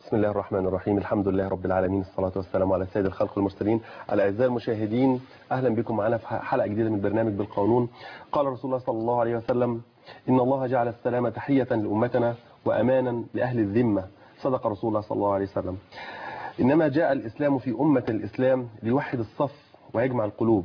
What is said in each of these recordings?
بسم الله الرحمن الرحيم الحمد لله رب العالمين الصلاة والسلام على سيد الخلق المرسلين الأعزاء المشاهدين أهلا بكم معنا في حلقة جديدة من برنامج بالقانون قال رسول الله صلى الله عليه وسلم إن الله جعل السلام تحية لأمتنا وأمانا لأهل الذمة صدق رسول الله صلى الله عليه وسلم إنما جاء الإسلام في أمة الإسلام ليوحد الصف ويجمع القلوب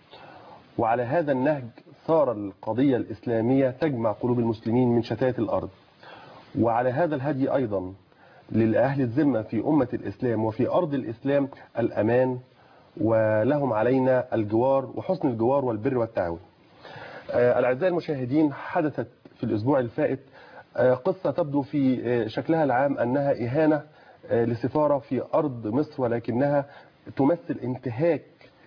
وعلى هذا النهج صار القضية الإسلامية تجمع قلوب المسلمين من شتات الأرض وعلى هذا الهدي أيضا للأهل الذمة في أمة الإسلام وفي أرض الإسلام الأمان ولهم علينا الجوار وحسن الجوار والبر والتعاون آه، الأعزائي المشاهدين حدثت في الأسبوع الفائت آه، قصة تبدو في آه، شكلها العام أنها إهانة آه، لسفارة في أرض مصر ولكنها تمثل انتهاك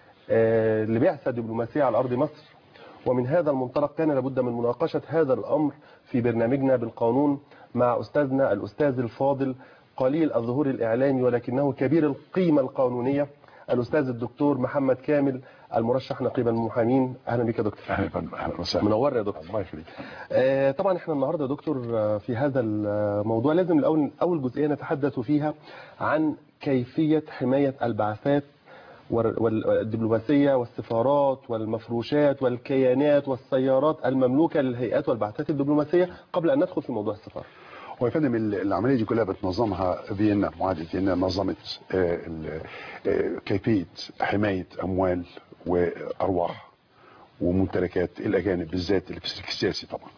آه، لبعثة دبلوماسية على أرض مصر ومن هذا المنطلق كان لابد من مناقشة هذا الأمر في برنامجنا بالقانون مع أستاذنا الأستاذ الفاضل قليل الظهور الإعلامي ولكنه كبير القيمة القانونية الأستاذ الدكتور محمد كامل المرشح نقيب المحامين أهلا بك يا دكتور اهلا يا فندم اهلا وسهلا منور يا دكتور الله يخليك آه، طبعا احنا النهارده يا دكتور آه، في هذا الموضوع لازم الاول اول جزئيه نتحدث فيها عن كيفيه حمايه البعثات وال- والدبلوماسيه والسفارات والمفروشات والكيانات والسيارات المملوكه للهيئات والبعثات الدبلوماسيه قبل ان ندخل في موضوع السفاره. هو يا فندم ال- العمليه دي كلها بتنظمها فيينا معاهده فيينا نظمت آه، ال- آه، كيفيه حمايه اموال وارواح وممتلكات الاجانب بالذات اللي في السلك السياسي طبعا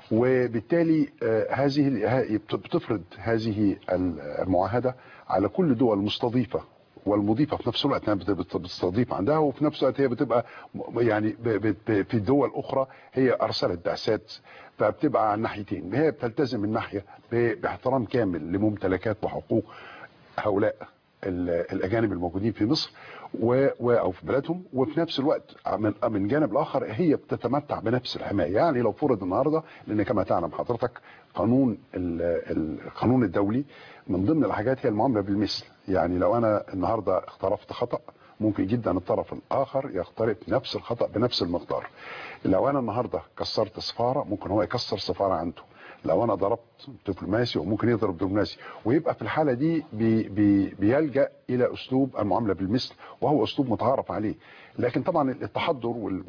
وبالتالي آه، هذه ال- ها- بت- بتفرض هذه ال- المعاهده على كل دول مستضيفه والمضيفه في نفس الوقت انها بت- بت- بتستضيف عندها وفي نفس الوقت هي بتبقى م- يعني ب- ب- ب- في دول اخرى هي ارسلت بعثات فبتبقى على الناحيتين هي بتلتزم من ناحيه ب- باحترام كامل لممتلكات وحقوق هؤلاء ال- الاجانب الموجودين في مصر و و او في بلادهم وفي نفس الوقت من من جانب الاخر هي بتتمتع بنفس الحمايه يعني لو فرض النهارده لان كما تعلم حضرتك قانون ال- القانون الدولي من ضمن الحاجات هي المعامله بالمثل يعني لو انا النهارده اقترفت خطا ممكن جدا الطرف الاخر يقترف نفس الخطا بنفس المقدار لو انا النهارده كسرت سفاره ممكن هو يكسر سفاره عنده لو انا ضربت دبلوماسي وممكن يضرب دبلوماسي ويبقى في الحاله دي بي بي بيلجا الى اسلوب المعامله بالمثل وهو اسلوب متعارف عليه لكن طبعا التحضر وال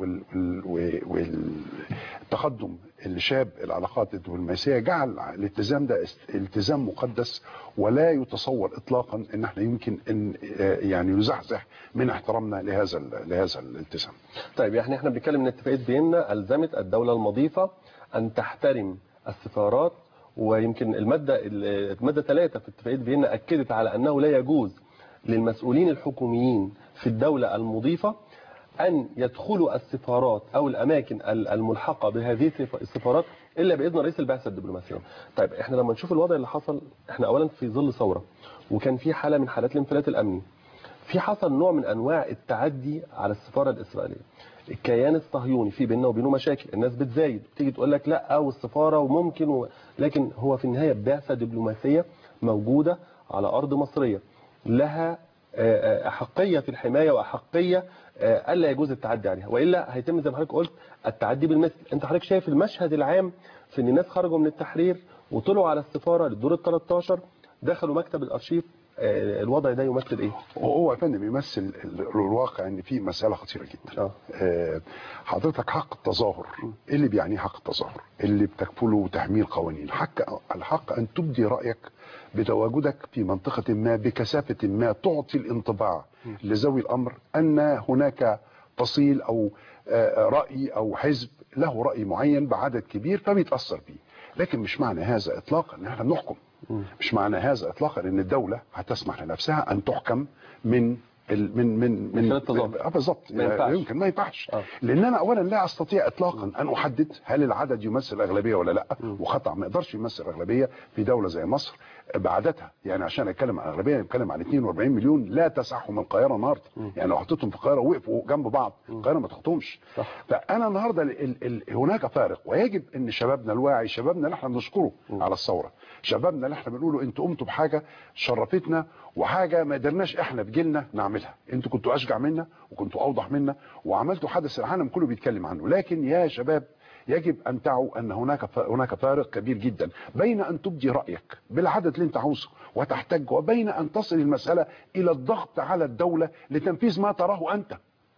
وال وال والتقدم اللي شاب العلاقات الدبلوماسيه جعل الالتزام ده است- التزام مقدس ولا يتصور اطلاقا ان احنا يمكن ان آه، يعني نزحزح من احترامنا لهذا ال- لهذا الالتزام طيب يعني احنا بنتكلم ان اتفاقيه فيينا الزمت الدوله المضيفه ان تحترم السفارات ويمكن الماده الماده 3 في اتفاقيه فيينا اكدت على انه لا يجوز للمسؤولين الحكوميين في الدوله المضيفه ان يدخلوا السفارات او الاماكن ال- الملحقه بهذه السف- السفارات الا باذن رئيس البعثه الدبلوماسيه. طيب احنا لما نشوف الوضع اللي حصل احنا اولا في ظل ثوره وكان في حاله من حالات الانفلات الامني. في حصل نوع من انواع التعدي على السفاره الاسرائيليه. الكيان الصهيوني في بيننا وبينه مشاكل، الناس بتزايد، تيجي تقول لك لا والسفاره وممكن و... لكن هو في النهايه بعثه دبلوماسيه موجوده على ارض مصريه لها آه، آه، احقيه في الحمايه واحقيه آه، الا يجوز التعدي عليها والا هيتم زي ما حضرتك قلت التعدي بالمثل انت حضرتك شايف المشهد العام في ان الناس خرجوا من التحرير وطلعوا على السفاره للدور ال 13 دخلوا مكتب الارشيف آه، الوضع ده يمثل ايه؟ وهو يا فندم يمثل ال- الواقع ان في مساله خطيره جدا اه آه، حضرتك حق التظاهر ايه اللي بيعنيه حق التظاهر اللي بتكفله تحميل قوانين حق الحق ان تبدي رايك بتواجدك في منطقه ما بكثافه ما تعطي الانطباع لذوي الامر ان هناك فصيل او آه، راي او حزب له راي معين بعدد كبير فبيتاثر بيه لكن مش معنى هذا اطلاقا ان احنا بنحكم مش معنى هذا اطلاقا ان الدوله هتسمح لنفسها ان تحكم من ال- من من من خلال التظاهر. اه بالظبط ما ينفعش. يمكن ما ينفعش آه. لان انا اولا لا استطيع اطلاقا ان احدد هل العدد يمثل اغلبيه ولا لا وخطا ما يقدرش يمثل اغلبيه في دوله زي مصر بعددها يعني عشان اتكلم عن اغلبيه نتكلم عن 42 مليون لا تسعهم القاهره النهارده يعني لو حطيتهم في القاهره ووقفوا جنب بعض القاهره ما تخطهمش صح. فانا النهارده ال ال ال هناك فارق ويجب ان شبابنا الواعي شبابنا اللي احنا بنشكره على الثوره شبابنا اللي احنا بنقوله انتوا قمتوا بحاجه شرفتنا وحاجه ما قدرناش احنا بجيلنا نعملها انتوا كنتوا اشجع منا وكنتوا اوضح منا وعملتوا حدث العالم كله بيتكلم عنه لكن يا شباب يجب ان تعوا ان هناك ف- هناك فارق كبير جدا بين ان تبدي رايك بالعدد اللي انت عاوزه وتحتج وبين ان تصل المساله الى الضغط على الدوله لتنفيذ ما تراه انت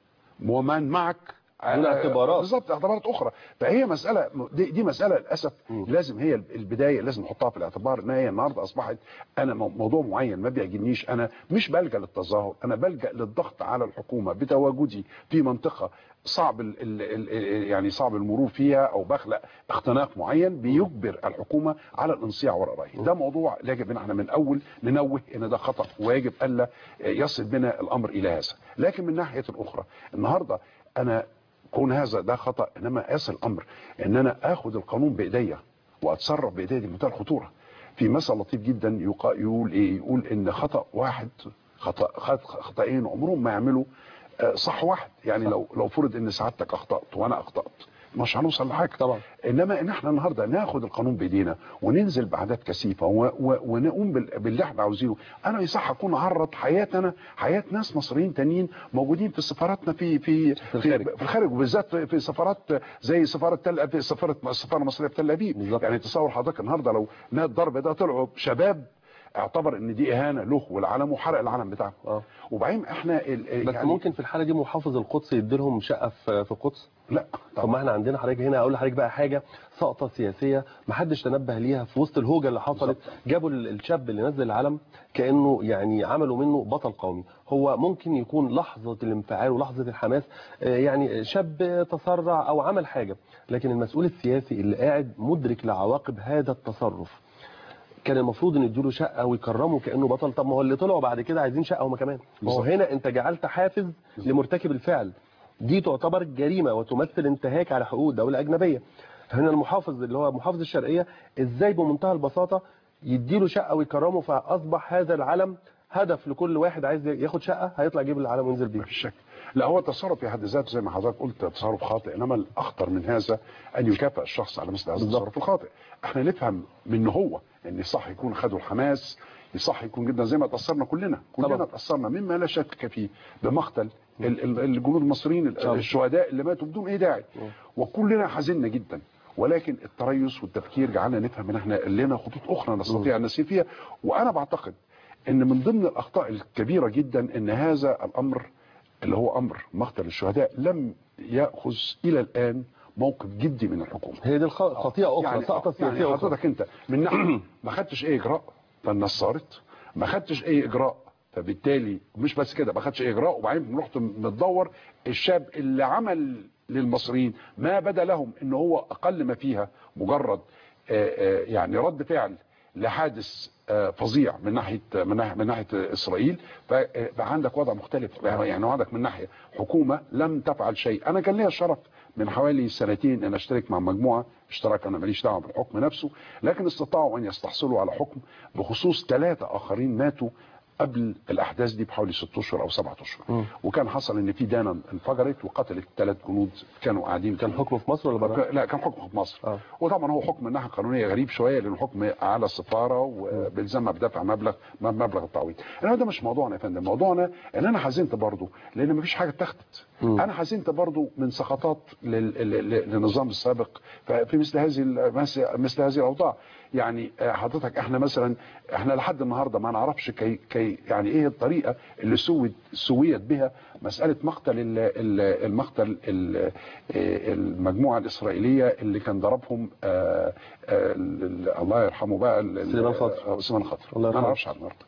ومن معك دون اعتبارات. بالظبط اعتبارات اخرى فهي مساله دي, دي مساله للاسف لازم هي البدايه لازم نحطها في الاعتبار ان هي النهارده اصبحت انا مو- موضوع معين ما بيعجبنيش انا مش بلجا للتظاهر انا بلجا للضغط على الحكومه بتواجدي في منطقه صعب ال ال ال يعني صعب المرور فيها او بخلق اختناق معين بيجبر الحكومه على الانصياع وراء رايي ده موضوع يجب ان احنا من اول ننوه ان ده خطا ويجب الا يصل بنا الامر الى هذا لكن من ناحيه اخرى النهارده انا كون هذا ده خطا انما يصل الامر ان انا اخد القانون بايديا واتصرف بايديا دي منتهى الخطوره في مثل لطيف جدا يقا- يقول ايه يقول ان خطا واحد خطا خط- خطأين عمرهم ما يعملوا آه، صح واحد يعني لو لو فرض ان سعادتك اخطات وانا اخطات مش هنوصل لحاجه طبعا. انما ان احنا النهارده ناخد القانون بايدينا وننزل باعداد كثيفه و- و- ونقوم بال- باللي احنا عاوزينه انا يصح اكون اعرض حياتنا حياه ناس مصريين تانيين موجودين في سفاراتنا في في في الخارج. في الخارج وبالذات في سفارات زي سفاره تل ابيب سفاره السفاره المصريه في تل ابيب بالظبط. يعني تصور حضرتك النهارده لو نادي الضرب ده طلعوا شباب اعتبر ان دي اهانه له والعلم وحرق العلم بتاعه اه وبعدين احنا ال- بس يعني ممكن في الحاله دي محافظ القدس يدي لهم شقه في في القدس لا طب ما احنا عندنا حضرتك هنا اقول لحضرتك بقى حاجه سقطه سياسيه ما حدش تنبه ليها في وسط الهوجه اللي حصلت جابوا ال- الشاب اللي نزل العلم كانه يعني عملوا منه بطل قومي هو ممكن يكون لحظه الانفعال ولحظه الحماس آه، يعني شاب تسرع او عمل حاجه لكن المسؤول السياسي اللي قاعد مدرك لعواقب هذا التصرف كان المفروض ان يديله شقه ويكرمه كانه بطل طب ما هو اللي طلعوا بعد كده عايزين شقه هم كمان ما هو بالظبط. هنا انت جعلت حافز لمرتكب الفعل دي تعتبر جريمه وتمثل انتهاك على حقوق دوله اجنبيه هنا المحافظ اللي هو محافظ الشرقيه ازاي بمنتهى البساطه يديله شقه ويكرمه فاصبح هذا العلم هدف لكل واحد عايز ياخد شقه هيطلع يجيب العلم وينزل بيه مفيش شك لا هو التصرف في حد ذاته زي ما حضرتك قلت تصرف خاطئ انما الاخطر من هذا ان يكافئ الشخص على مثل هذا بالظبط. التصرف الخاطئ احنا نفهم منه هو ان صح يكون خدوا الحماس صح يكون جدا زي ما تاثرنا كلنا كلنا طبعا. تاثرنا مما لا شك فيه بمقتل ال- ال- الجنود المصريين ال- طبعا. الشهداء اللي ماتوا بدون اي داعي وكلنا حزنا جدا ولكن التريث والتفكير جعلنا نفهم ان احنا لنا خطوط اخرى نستطيع ان نسير فيها وانا بعتقد ان من ضمن الاخطاء الكبيره جدا ان هذا الامر اللي هو امر مقتل الشهداء لم ياخذ الى الان موقف جدي من الحكومه هي دي الخ- خطيئه اخرى سقطه يعني سياسيه اخرى حضرتك انت من ناحيه ما خدتش اي اجراء فالناس صارت ما خدتش اي اجراء فبالتالي مش بس كده ما خدش اي اجراء وبعدين رحت متدور الشاب اللي عمل للمصريين ما بدا لهم ان هو اقل ما فيها مجرد آه، آه، يعني رد فعل لحادث آه، فظيع من ناحيه من ناحيه من ناحيه اسرائيل فبقى عندك وضع مختلف يعني عندك من ناحيه حكومه لم تفعل شيء انا كان ليا الشرف من حوالي سنتين ان اشترك مع مجموعه اشتراك انا ماليش دعوه بالحكم نفسه لكن استطاعوا ان يستحصلوا على حكم بخصوص ثلاثه اخرين ماتوا قبل الاحداث دي بحوالي ست اشهر او سبعة اشهر وكان حصل ان في دانا انفجرت وقتلت ثلاث جنود كانوا قاعدين كان حكم في مصر ولا بره؟ لا كان حكم في مصر آه. وطبعا هو حكم من ناحيه قانونيه غريب شويه لانه حكم على السفاره وبيلزمها بدفع مبلغ مبلغ التعويض انما ده مش موضوعنا يا فندم موضوعنا ان انا حزنت برضو لان مفيش حاجه اتخذت انا حزنت برضو من سقطات لل- لل- للنظام السابق في مثل هذه ال- مثل هذه الاوضاع يعني آه، حضرتك احنا مثلا احنا لحد النهارده ما نعرفش كي كي يعني ايه الطريقه اللي سوت سويت بها مساله مقتل ال- ال- المقتل ال- آه، المجموعه الاسرائيليه اللي كان ضربهم آه، آه، ال- ال- الله يرحمه بقى ال- ال- سليمان خاطر. آه، سليمان خاطر الله ما يرحمه. نعرفش على النهارده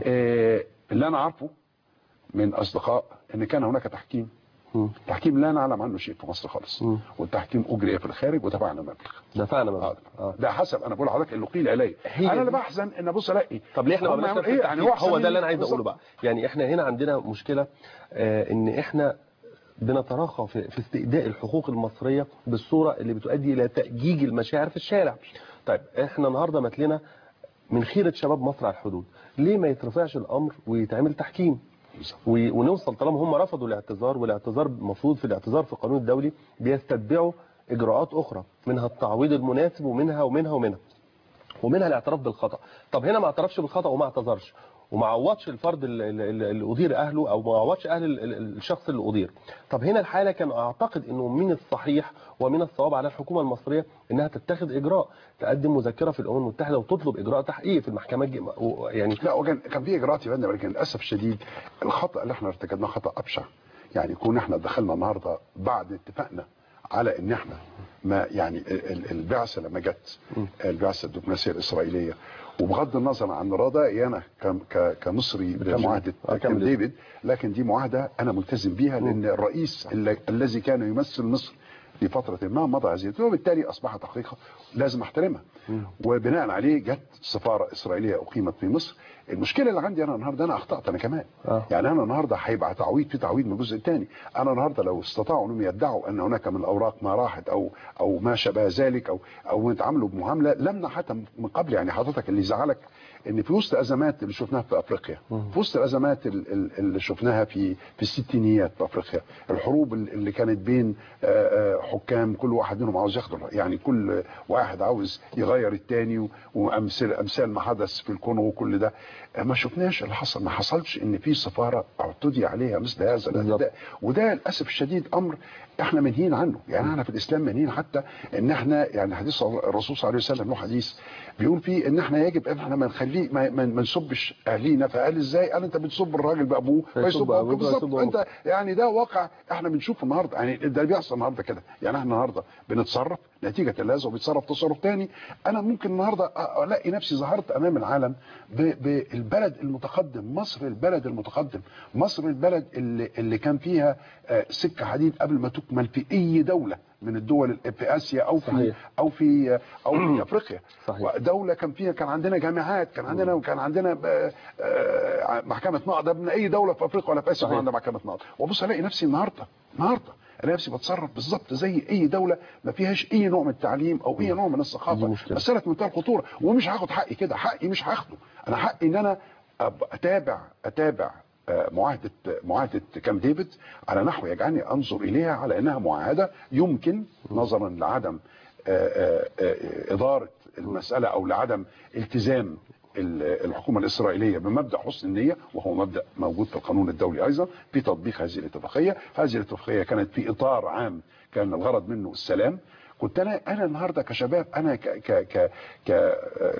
آه، اللي انا عارفه من اصدقاء ان كان هناك تحكيم مم. تحكيم لا نعلم عنه شيء في مصر خالص مم. والتحكيم اجري في الخارج ودفعنا مبلغ دفعنا آه. مبلغ اه ده حسب انا بقول لحضرتك اللي قيل الي هي انا دي. اللي بحزن ان ابص الاقي طب ليه احنا ما هم عملناش يعملوا نفس ايه يعني التحقيق؟ أحسن هو ده من- اللي انا عايز بالظبط. اقوله بقى يعني احنا هنا عندنا مشكله آه ان احنا بنتراخى في, في استئداء الحقوق المصريه بالصوره اللي بتؤدي الى تاجيج المشاعر في الشارع طيب احنا النهارده مثلنا من خيره شباب مصر على الحدود ليه ما يترفعش الامر ويتعمل تحكيم و- ونوصل طالما هم رفضوا الاعتذار والاعتذار المفروض في الاعتذار في القانون الدولي بيستتبعوا اجراءات اخرى منها التعويض المناسب ومنها ومنها ومنها ومنها الاعتراف بالخطا طب هنا ما اعترفش بالخطا وما اعتذرش وما عوضش الفرد اللي- اللي اللي اضير اهله او ما عوضش اهل ال- ال- الشخص اللي اضير طب هنا الحاله كان اعتقد انه من الصحيح ومن الصواب على الحكومه المصريه انها تتخذ اجراء تقدم مذكره في الامم المتحده وتطلب اجراء تحقيق في المحكمه الج- و- يعني لا وكان كان في اجراءات يا فندم لكن للاسف الشديد الخطا اللي احنا ارتكبناه خطا ابشع يعني كون احنا دخلنا النهارده بعد اتفاقنا على ان احنا ما يعني ال- ال- البعثه لما جت البعثه الدبلوماسيه الاسرائيليه وبغض النظر عن رضائي انا ك- ك- كمصري بمعاهده آه، كمل. كامب ديفيد لكن دي معاهده انا ملتزم بيها لان الرئيس الل- الذي كان يمثل مصر في فترة ما مضى هذه وبالتالي أصبحت حقيقة لازم أحترمها وبناء عليه جت سفارة إسرائيلية أقيمت في مصر المشكلة اللي عندي أنا النهاردة أنا أخطأت أنا كمان آه. يعني أنا النهاردة هيبقى تعويض في تعويض من الجزء الثاني أنا النهاردة لو استطاعوا أنهم يدعوا أن هناك من الأوراق ما راحت أو أو ما شابه ذلك أو أو يتعاملوا بمعاملة لم حتى من قبل يعني حضرتك اللي زعلك ان في وسط ازمات اللي شفناها في افريقيا في وسط الازمات ال- ال- اللي شفناها في في الستينيات في افريقيا الحروب ال- اللي كانت بين آه، آه، حكام كل واحد منهم عاوز ياخد يعني كل واحد عاوز يغير التاني و- وامثال امثال ما حدث في الكونغو وكل ده آه، ما شفناش اللي حصل ما حصلش ان في سفاره اعتدي عليها مثل هذا الاعتداء وده للاسف الشديد امر احنا منهين عنه يعني احنا في الاسلام منهين حتى ان احنا يعني حديث الرسول صلى الله عليه وسلم له حديث بيقول فيه ان احنا يجب ان احنا ما نخليه ما, ما ما نسبش اهلينا فقال ازاي قال انت بتسب الراجل بابوه فيسب فيسب أبوه ابوك بالظبط فيسب أبوه. انت يعني ده واقع احنا بنشوفه النهارده يعني ده بيحصل النهارده كده يعني احنا النهارده بنتصرف نتيجه لهذا وبيتصرف تصرف تاني انا ممكن النهارده أ- الاقي نفسي ظهرت امام العالم ب- بالبلد المتقدم مصر البلد المتقدم مصر البلد اللي, اللي كان فيها آه، سكه حديد قبل ما تكمل في اي دوله من الدول ال- في اسيا او في صحيح. او في او في افريقيا صحيح. دوله كان فيها كان عندنا جامعات كان عندنا كان عندنا ب- آه، محكمه نقض من اي دوله في افريقيا ولا في اسيا صحيح. كان عندنا محكمه نقض وابص الاقي نفسي النهارده النهارده الاقي نفسي بتصرف بالظبط زي اي دوله ما فيهاش اي نوع من التعليم او اي نوع من دي الثقافه مشكلة. مساله منتهى الخطوره ومش هاخد حقي كده حقي مش هاخده انا حقي ان انا أب- اتابع اتابع آه، معاهده معاهده كام ديفيد على نحو يجعلني انظر اليها على انها معاهده يمكن نظرا لعدم آه، آه، آه، اداره المساله او لعدم التزام ال- الحكومه الاسرائيليه بمبدا حسن النيه وهو مبدا موجود في القانون الدولي ايضا في تطبيق هذه الاتفاقيه، هذه الاتفاقيه كانت في اطار عام كان الغرض منه السلام كنت انا انا النهارده كشباب انا ك ك ك ك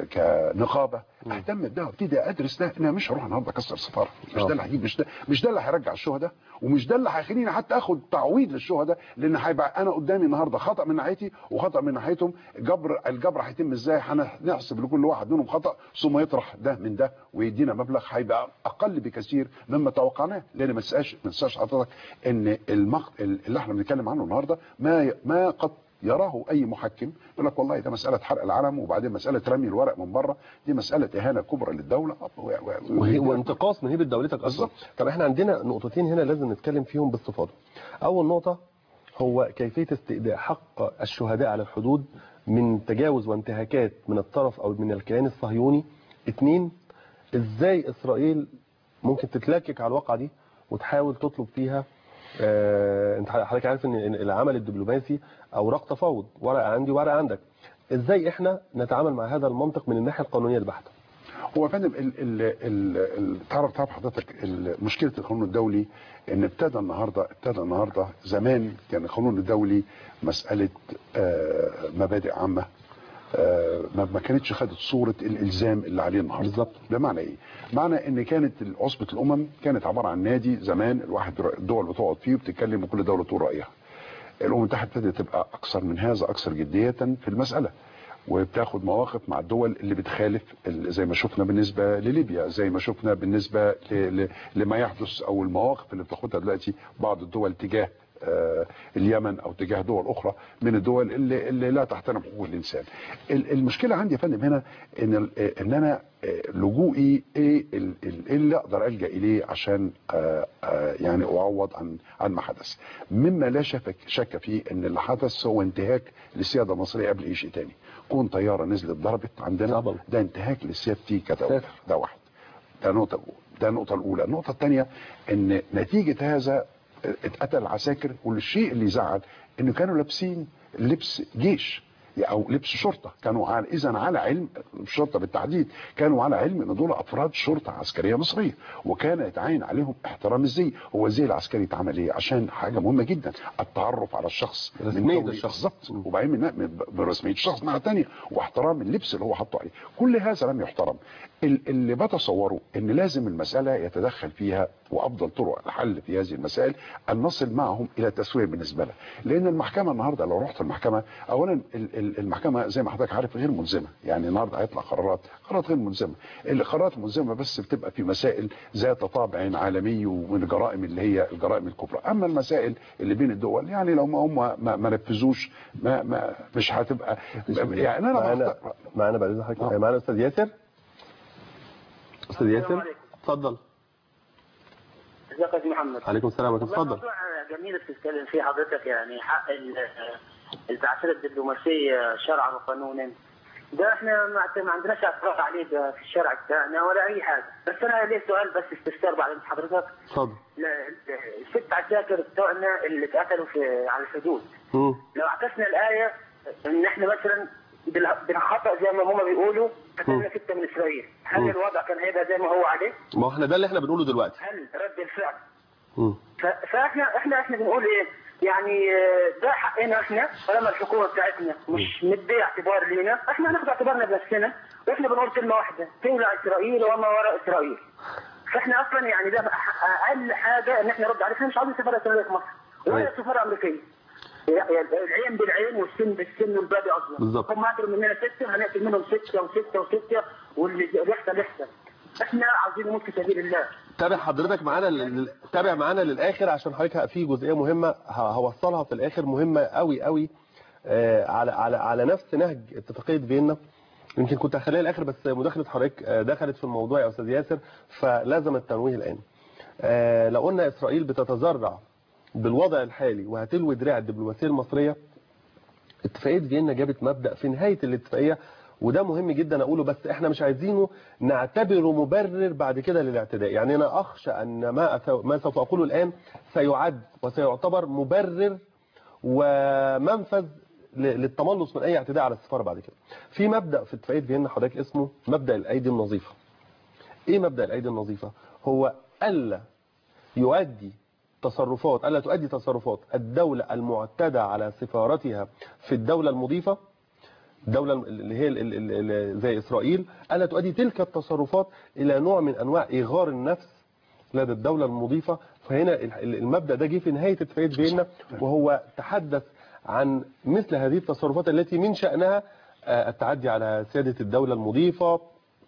كنقابه اهتم بده وابتدي ادرس ده انا مش هروح النهارده اكسر سفاره مش آه. ده اللي هيجيب مش ده مش ده اللي هيرجع الشهداء ومش ده اللي هيخليني حتى اخد تعويض للشهداء لان هيبقى انا قدامي النهارده خطا من ناحيتي وخطا من ناحيتهم جبر الجبر هيتم ازاي هنحسب لكل واحد منهم خطا ثم يطرح ده من ده ويدينا مبلغ هيبقى اقل بكثير مما توقعناه لان ما تنساش ما تنساش حضرتك ان المق... اللي احنا بنتكلم عنه النهارده ما ي... ما قد يراه اي محكم يقول لك والله ده مساله حرق العلم وبعدين مساله رمي الورق من بره دي مساله اهانه كبرى للدوله و- و- و- وهي- وانتقاص من هيبه دولتك اصلا بالظبط. طب احنا عندنا نقطتين هنا لازم نتكلم فيهم باستفاضه اول نقطه هو كيفيه استئداء حق الشهداء على الحدود من تجاوز وانتهاكات من الطرف او من الكيان الصهيوني اتنين ازاي اسرائيل ممكن تتلكك على الواقعه دي وتحاول تطلب فيها آه، انت حضرتك عارف ان إن العمل الدبلوماسي اوراق تفاوض ورقه عندي ورقه عندك ازاي احنا نتعامل مع هذا المنطق من الناحيه القانونيه البحته هو يا فندم ال ال ال ال تعرف تعرف حضرتك ال- مشكله القانون الدولي ان ابتدى النهارده ابتدى النهارده زمان كان القانون الدولي مساله آه، مبادئ عامه آه، ما ما كانتش خدت صوره الالزام اللي عليه النهارده بالظبط. بمعنى ايه؟ معنى ان كانت عصبه الامم كانت عباره عن نادي زمان الواحد الدول بتقعد فيه وبتتكلم وكل دوله تقول رايها. الامم المتحده ابتدت تبقى اكثر من هذا اكثر جديه في المساله وبتاخد مواقف مع الدول اللي بتخالف ال- زي ما شفنا بالنسبه لليبيا زي ما شفنا بالنسبه ل- ل- لما يحدث او المواقف اللي بتاخدها دلوقتي بعض الدول تجاه آه، اليمن او تجاه دول اخرى من الدول اللي, اللي لا تحترم حقوق الانسان. ال- المشكله عندي يا فندم هنا ان ال- ان انا آه، لجوئي ايه ال- ال- إيه اللي اقدر الجا اليه عشان آه، آه، يعني اعوض عن عن ما حدث. مما لا شك شك فيه ان اللي حدث هو انتهاك للسياده المصريه قبل اي شيء تاني. كون طياره نزلت ضربت عندنا طبعا. ده انتهاك لسيادتي كدوله ساتر. ده واحد. ده نقطه ده النقطه الاولى، النقطه الثانيه ان نتيجه هذا اتقتل عساكر والشيء اللي يزعل انه كانوا لابسين لبس جيش او لبس شرطه كانوا على اذا على علم الشرطه بالتحديد كانوا على علم ان دول افراد شرطه عسكريه مصريه وكان يتعين عليهم احترام الزي هو الزي العسكري اتعمل ايه عشان حاجه مهمه جدا التعرف على الشخص من رسمية كونه- الشخص. بالظبط وبعدين من من- برسميه الشخص مع تانية واحترام اللبس اللي هو حاطه عليه كل هذا لم يحترم ال- اللي بتصوره ان لازم المساله يتدخل فيها وافضل طرق الحل في هذه المسائل ان نصل معهم الى تسويه بالنسبه لها لان المحكمه النهارده لو رحت المحكمه اولا ال- ال- المحكمه زي ما حضرتك عارف غير ملزمه يعني النهارده هيطلع قرارات قرارات غير ملزمه القرارات الملزمه بس بتبقى في مسائل ذات طابع عالمي ومن الجرائم اللي هي الجرائم الكبرى اما المسائل اللي بين الدول يعني لو ما هم ما, ما نفذوش ما, ما مش هتبقى يعني انا معانا بختار- معانا بعد إذن حضرتك آه. معانا استاذ ياسر استاذ السلام ياسر عليكم. اتفضل ازيك يا أستاذ محمد عليكم السلام ورحمه والله الله اتفضل موضوع جميل بتتكلم فيه حضرتك يعني حق ال- البعثات الدبلوماسيه شرعا وقانونا ده احنا ما ما عندناش اعتراض عليه ده في الشرع بتاعنا ولا اي حاجه بس انا ليه سؤال بس استفسار بعد إذن حضرتك اتفضل لا- الست عساكر بتوعنا اللي اتقتلوا في على الحدود مم. لو عكسنا الايه ان احنا مثلا بال- بالخطا زي ما هم بيقولوا قتلنا سته من اسرائيل هل مم. الوضع كان هيبقى زي ما هو عليه؟ ما هو احنا ده اللي احنا بنقوله دلوقتي هل رد الفعل مم. ف- فاحنا احنا احنا بنقول ايه؟ يعني آه، ده حقنا احنا طالما الحكومه بتاعتنا مش مديه اعتبار لينا احنا هناخد اعتبارنا بنفسنا واحنا بنقول كلمه واحده تولع اسرائيل وما وراء اسرائيل. فاحنا اصلا يعني ده أح- اقل حاجه ان احنا نرد عليه احنا مش عاوزين سفاره اسرائيليه في مصر ولا أيوة. سفاره امريكيه. يعني العين بالعين والسن بالسن والبادي اصلا بالظبط. هم قتلوا مننا سته هنقتل منهم سته وسته وسته واللي يحصل يحصل. احنا عاوزين نموت في سبيل الله. تابع حضرتك معانا لل- تابع معانا للاخر عشان حضرتك في جزئيه مهمه ه- هوصلها في الاخر مهمه قوي قوي آه، على على على نفس نهج اتفاقيه فيينا يمكن كنت هخليها الاخر بس مداخله حضرتك آه، دخلت في الموضوع يا استاذ ياسر فلازم التنويه الان آه، لو قلنا اسرائيل بتتذرع بالوضع الحالي وهتلوي دراع الدبلوماسيه المصريه اتفاقيه فيينا جابت مبدا في نهايه الاتفاقيه وده مهم جدا اقوله بس احنا مش عايزينه نعتبره مبرر بعد كده للاعتداء يعني انا اخشى ان ما أث- ما سوف اقوله الان سيعد وسيعتبر مبرر ومنفذ ل- للتملص من اي اعتداء على السفاره بعد كده في مبدا في اتفاقيه فيينا حضرتك اسمه مبدا الايدي النظيفه ايه مبدا الايدي النظيفه هو الا يؤدي تصرفات الا تؤدي تصرفات الدوله المعتدى على سفارتها في الدوله المضيفه الدولة اللي هي ال- ال- ال- زي إسرائيل ألا تؤدي تلك التصرفات إلى نوع من أنواع إيغار النفس لدى الدولة المضيفة فهنا ال- ال- المبدأ ده جه في نهاية اتفاقية فيينا وهو تحدث عن مثل هذه التصرفات التي من شأنها آه، التعدي على سيادة الدولة المضيفة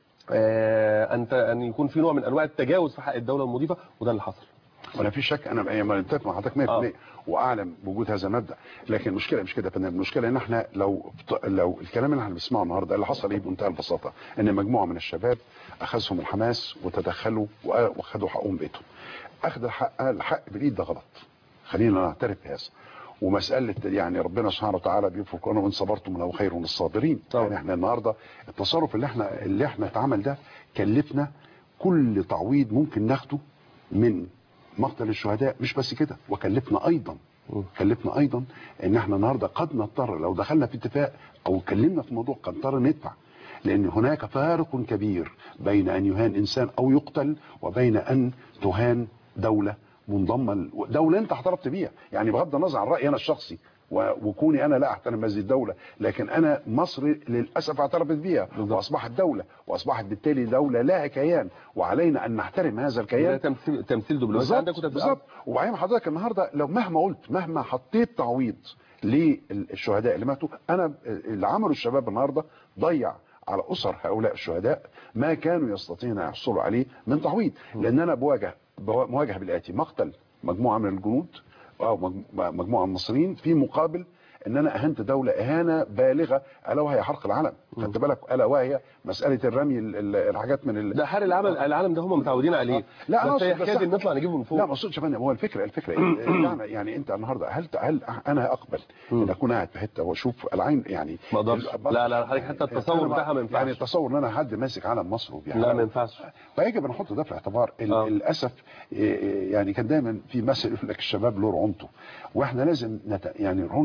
آه، أن ت- أن يكون في نوع من أنواع التجاوز في حق الدولة المضيفة وده اللي حصل ولا في شك انا يعني ما اتفق مع حضرتك 100% آه. واعلم بوجود هذا المبدا لكن المشكله مش كده يا فندم المشكله ان احنا لو لو الكلام اللي احنا بنسمعه النهارده اللي حصل ايه بمنتهى البساطه ان مجموعه من الشباب اخذهم الحماس وتدخلوا واخذوا حقهم بيتهم اخذ الحق الحق بالايد ده غلط خلينا نعترف بهذا ومساله يعني ربنا سبحانه وتعالى بيقول في القران وان صبرتم لو خير للصابرين طبعا. يعني احنا النهارده التصرف اللي احنا اللي احنا اتعمل ده كلفنا كل تعويض ممكن ناخده من مقتل الشهداء مش بس كده وكلفنا ايضا كلفنا ايضا ان احنا النهارده قد نضطر لو دخلنا في اتفاق او اتكلمنا في موضوع قد نضطر ندفع لان هناك فارق كبير بين ان يهان انسان او يقتل وبين ان تهان دوله منضمه ل- دوله انت اعترفت بيها يعني بغض النظر عن رايي انا الشخصي و- وكوني انا لا احترم هذه الدوله لكن انا مصر للاسف اعترفت بيها واصبحت دوله واصبحت بالتالي دوله لها كيان وعلينا ان نحترم هذا ده الكيان تمثيل تمثيل دبلوماسي عندك بالظبط كنت بالظبط وبعدين حضرتك النهارده لو مهما قلت مهما حطيت تعويض للشهداء اللي ماتوا انا اللي عمله الشباب النهارده ضيع على اسر هؤلاء الشهداء ما كانوا يستطيعون ان يحصلوا عليه من تعويض لان انا بواجه مواجهه بالاتي مقتل مجموعه من الجنود او مج- مجموعه من المصريين في مقابل ان انا اهنت دوله اهانه بالغه الا وهي حرق العلم خدت بالك الا وهي مساله الرمي ال- ال- الحاجات من ال... ده حال العمل العالم ده هم متعودين عليه لا انا بس هي أقصد بس حكايه أنا- إن نطلع نجيبه من فوق لا ما اقصدش يا فندم هو الفكره الفكره إيه؟ يعني يعني انت النهارده هل هل انا اقبل ان اكون قاعد في حته واشوف العين يعني ما أقدرش. ال- لا، لا، حضرتك حتى التصور أنا بتاعها ما ينفعش. يعني التصور ان انا حد ماسك علم مصر وبيحارب لا ما ينفعش فيجب ان نحط ده في الاعتبار ال- آه. للاسف إيه، يعني كان دايما في مثل يقول لك الشباب له رعونته واحنا لازم نت... يعني رعونه الشباب دي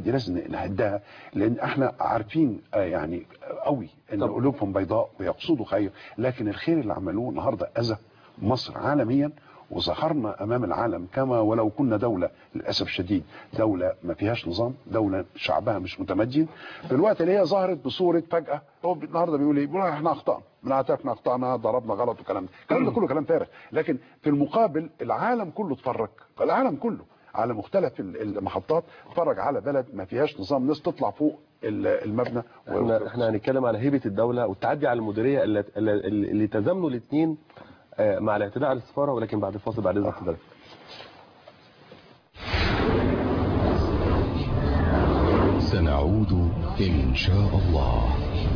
دي لازم نهدها لان احنا عارفين آه، يعني قوي ان طب. قلوبهم بيضاء ويقصدوا خير لكن الخير اللي عملوه النهارده اذى مصر عالميا وظهرنا امام العالم كما ولو كنا دوله للاسف الشديد دوله ما فيهاش نظام دوله شعبها مش متمدن في الوقت اللي هي ظهرت بصوره فجاه هو النهارده بيقول ايه؟ بيقول احنا اخطانا من اعترفنا اخطانا ضربنا غلط وكلام ده الكلام ده كله كلام فارغ لكن في المقابل العالم كله اتفرج العالم كله على مختلف ال- المحطات اتفرج على بلد ما فيهاش نظام ناس تطلع فوق ال- المبنى احنا احنا هنتكلم على هيبه الدوله والتعدي على المديريه اللي, اللي, اللي تزامنوا الاثنين مع الاعتداء على السفاره ولكن بعد الفاصل بعد اذن حضرتك سنعود إن شاء الله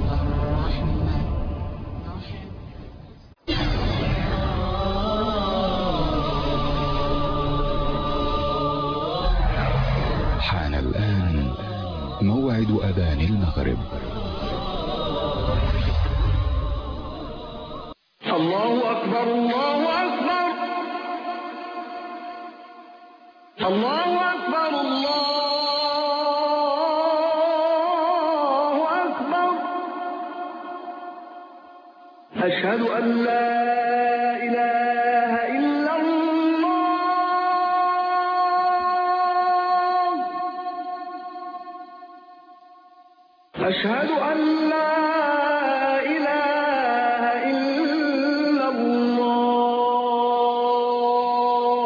حان الآن موعد أذان المغرب الله أكبر الله أكبر الله أكبر الله أكبر أشهد أن لا إله إلا الله أشهد أن لا إله إلا الله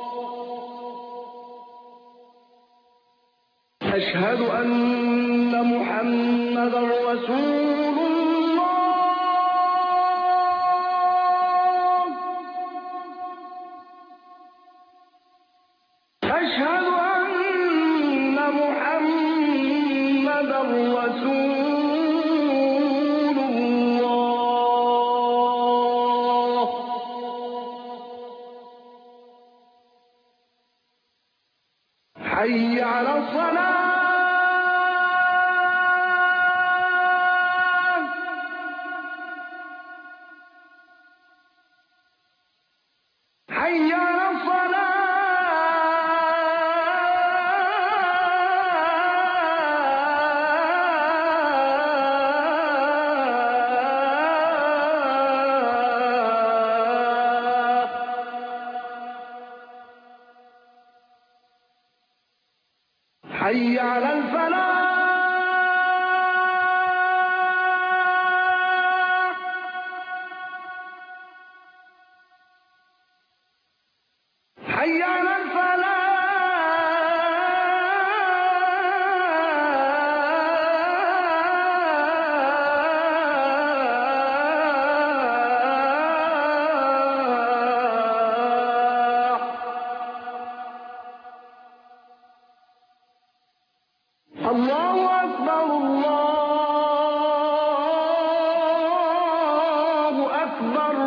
أشهد أن محمدا رسول الله أشهد أن محمدا رسول الله حي على الصلاة حي على الصلاة حي على الفلاح حي على الفلاح الله أكبر الله أكبر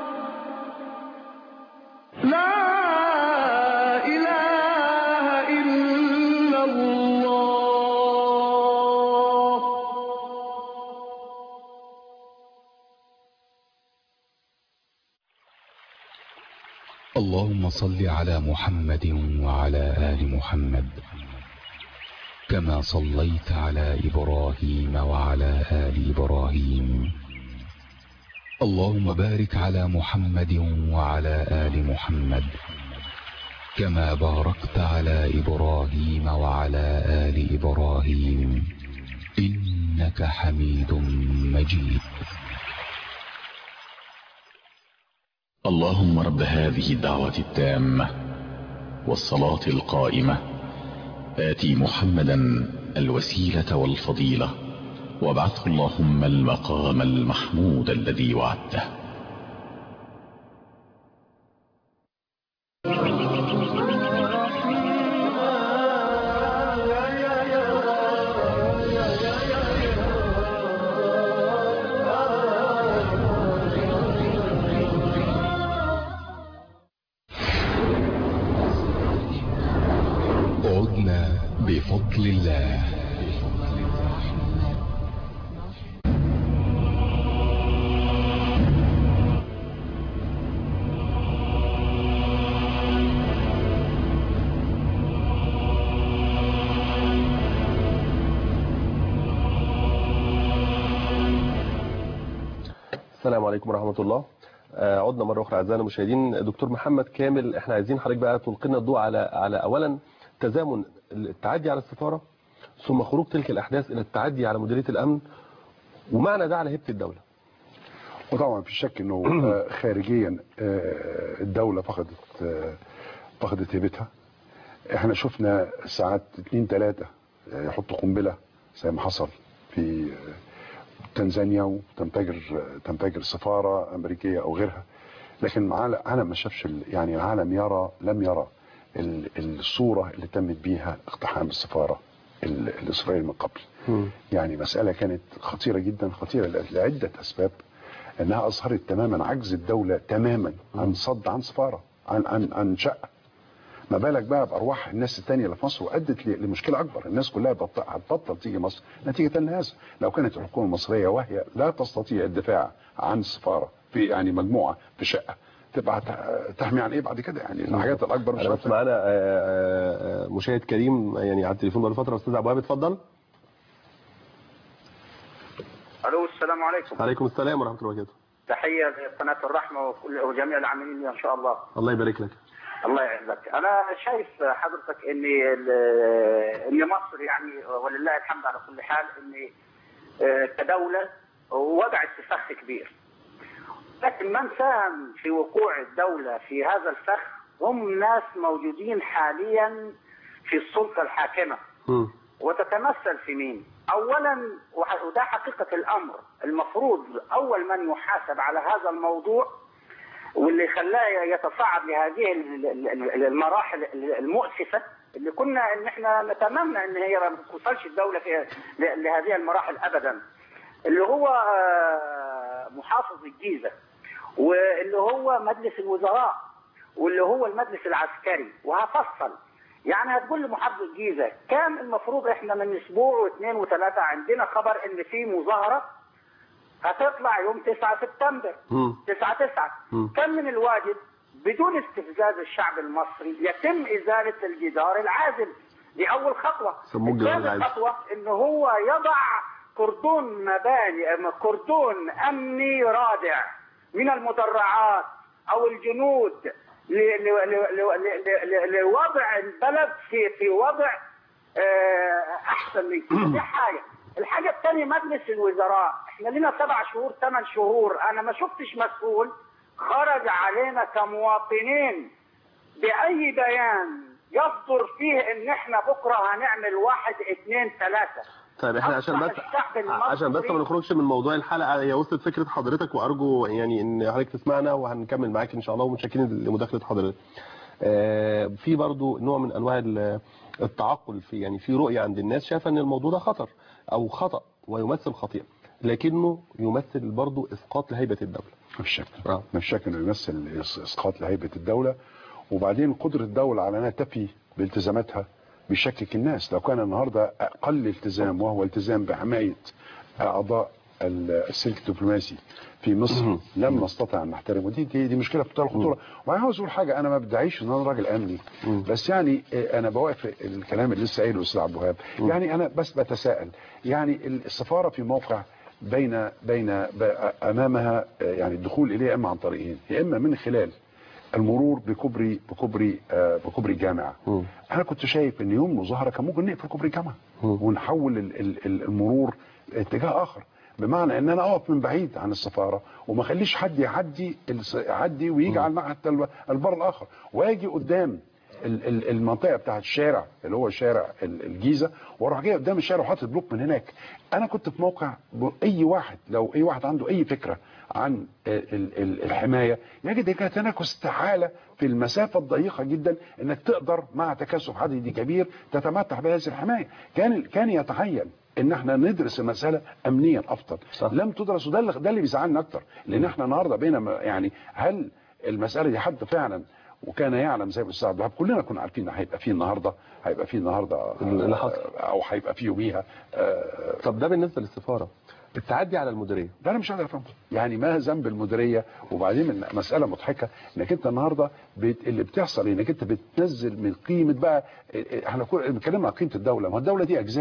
لا إله إلا الله اللهم صل على محمد وعلى آل محمد كما صليت على إبراهيم وعلى آل إبراهيم اللهم بارك على محمد وعلى آل محمد كما باركت على إبراهيم وعلى آل إبراهيم إنك حميد مجيد اللهم رب هذه الدعوة التامة والصلاة القائمة آتي محمدا الوسيلة والفضيلة وابعثه اللهم المقام المحمود الذي وعدته عدنا بفضل الله السلام عليكم ورحمة الله آه، عدنا مرة أخرى أعزائنا المشاهدين دكتور محمد كامل احنا عايزين حضرتك بقى تلقي لنا الضوء على على أولا تزامن التعدي على السفارة ثم خروج تلك الأحداث إلى التعدي على مديرية الأمن ومعنى ده على هيبة الدولة وطبعا في شك انه آه، خارجيا آه، الدولة فقدت آه، فقدت هيبتها احنا شفنا ساعات اتنين تلاتة آه، يحطوا قنبلة زي ما حصل في آه، تنزانيا وتنفجر آه، تنفجر سفارة امريكية او غيرها لكن العالم العالم ما شافش ال- يعني العالم يرى لم يرى ال- الصورة اللي تمت بيها اقتحام السفارة ال- الاسرائيلي من قبل يعني مسألة كانت خطيرة جدا خطيرة ل- لعدة أسباب أنها أظهرت تماما عجز الدولة تماما عن صد عن سفارة عن عن عن شقة ما بالك بقى بأرواح الناس التانية اللي في مصر وأدت ل- لمشكلة أكبر الناس كلها بط- هتبطل تيجي مصر نتيجة لهذا لو كانت الحكومة المصرية وهي لا تستطيع الدفاع عن السفارة في يعني مجموعة في شقة تبقى هت- تحمي عن ايه بعد كده يعني الحاجات الاكبر مش أنا بس عارف معانا آه، آه، آه، مشاهد كريم يعني على التليفون بقاله فترة أستاذ أبو وهاب اتفضل الو السلام عليكم عليكم السلام ورحمة الله وبركاته تحيه لقناه الرحمه وكل- وجميع العاملين بها ان شاء الله الله يبارك لك الله يعزك انا شايف حضرتك ان ال- ان مصر يعني ولله الحمد على كل حال ان آه، كدوله وضعت في فخ كبير لكن من ساهم في وقوع الدوله في هذا الفخ هم ناس موجودين حاليا في السلطه الحاكمه مم. وتتمثل في مين؟ اولا وح- وده حقيقه الامر المفروض اول من يحاسب على هذا الموضوع واللي خلاه يتصاعد لهذه ال- ال- ال- المراحل المؤسفه اللي كنا ان احنا نتمنى ان هي ما توصلش الدوله في ل- لهذه المراحل ابدا اللي هو آه، محافظ الجيزه واللي هو مجلس الوزراء واللي هو المجلس العسكري وهفصل يعني هتقول لمحافظ الجيزه كان المفروض احنا من اسبوع واثنين وثلاثه عندنا خبر ان في مظاهره هتطلع يوم 9 سبتمبر مم. 9 9 مم. كان من الواجب بدون استفزاز الشعب المصري يتم ازاله الجدار العازل دي اول خطوه سموه الجدار ثاني العازل. خطوه ان هو يضع كردون مباني أم كردون امني رادع من المدرعات او الجنود ل- ل- ل- ل- ل- ل- لوضع البلد في في وضع آه، احسن من كده دي حاجه الحاجه الثانيه مجلس الوزراء احنا لنا سبع شهور ثمان شهور انا ما شفتش مسؤول خرج علينا كمواطنين باي بيان يصدر فيه ان احنا بكره هنعمل واحد اثنين ثلاثه طيب احنا عشان بس أصبح الشعب المصري- عشان بس ما نخرجش من موضوع الحلقه هي وصلت فكره حضرتك وارجو يعني ان حضرتك تسمعنا وهنكمل معاك ان شاء الله ومتشكرين لمداخله حضرتك. آه، في برضو نوع من انواع ال- التعقل في يعني في رؤيه عند الناس شايفه ان الموضوع ده خطر او خطا ويمثل خطيئه لكنه يمثل برضو اسقاط لهيبه الدوله. ما فيش شك آه. ما فيش شك انه يمثل إس- اسقاط لهيبه الدوله وبعدين قدره الدوله على انها تفي بالتزاماتها بيشكك الناس لو كان النهارده اقل التزام وهو التزام بحمايه اعضاء ال- السلك الدبلوماسي في مصر لم نستطع ان نحترمه دي دي, دي مشكله في منتهى الخطوره وانا عاوز اقول حاجه انا ما بدعيش ان انا راجل امني بس يعني آه، انا بوافق الكلام اللي لسه قايله الاستاذ عبد الوهاب يعني انا بس بتساءل يعني السفاره في موقع بين بين ب- امامها آه، يعني الدخول اليه اما عن طريقين يا اما من خلال المرور بكوبري بكوبري آه، بكوبري الجامعه مم. انا كنت شايف ان يوم مظاهره كان ممكن نقفل كوبري الجامعه مم. ونحول ال- ال- ال- المرور اتجاه اخر بمعنى ان انا اقف من بعيد عن السفاره وما اخليش حد يعدي الس- يعدي ويجي على المعهد الب- البر الاخر واجي قدام ال- ال- المنطقه بتاعت الشارع اللي هو شارع ال- الجيزه واروح جاي قدام الشارع وحاطط بلوك من هناك انا كنت في موقع ب- اي واحد لو اي واحد عنده اي فكره عن ال- ال- ال- الحمايه يجد ان كانت هناك استحاله في المسافه الضيقه جدا انك تقدر مع تكثف عددي كبير تتمتع بهذه الحمايه كان كان يتخيل ان احنا ندرس المساله امنيا افضل صح. لم تدرس وده اللي ده اللي بيزعلنا اكتر لان احنا النهارده بينا م- يعني هل المساله دي حد فعلا وكان يعلم زي الاستاذ عبد الوهاب كلنا كنا عارفين ان هيبقى فيه النهارده هيبقى فيه النهارده اللي حصل. آه، او هيبقى فيه يوميها آه، طب ده بالنسبه للسفاره التعدي على المديريه ده انا مش قادر افهمه يعني ما ذنب المديريه وبعدين من مساله مضحكه انك انت النهارده بت... اللي بتحصل انك انت بتنزل من قيمه بقى احنا كل بنتكلم عن قيمه الدوله ما الدوله دي اجزاء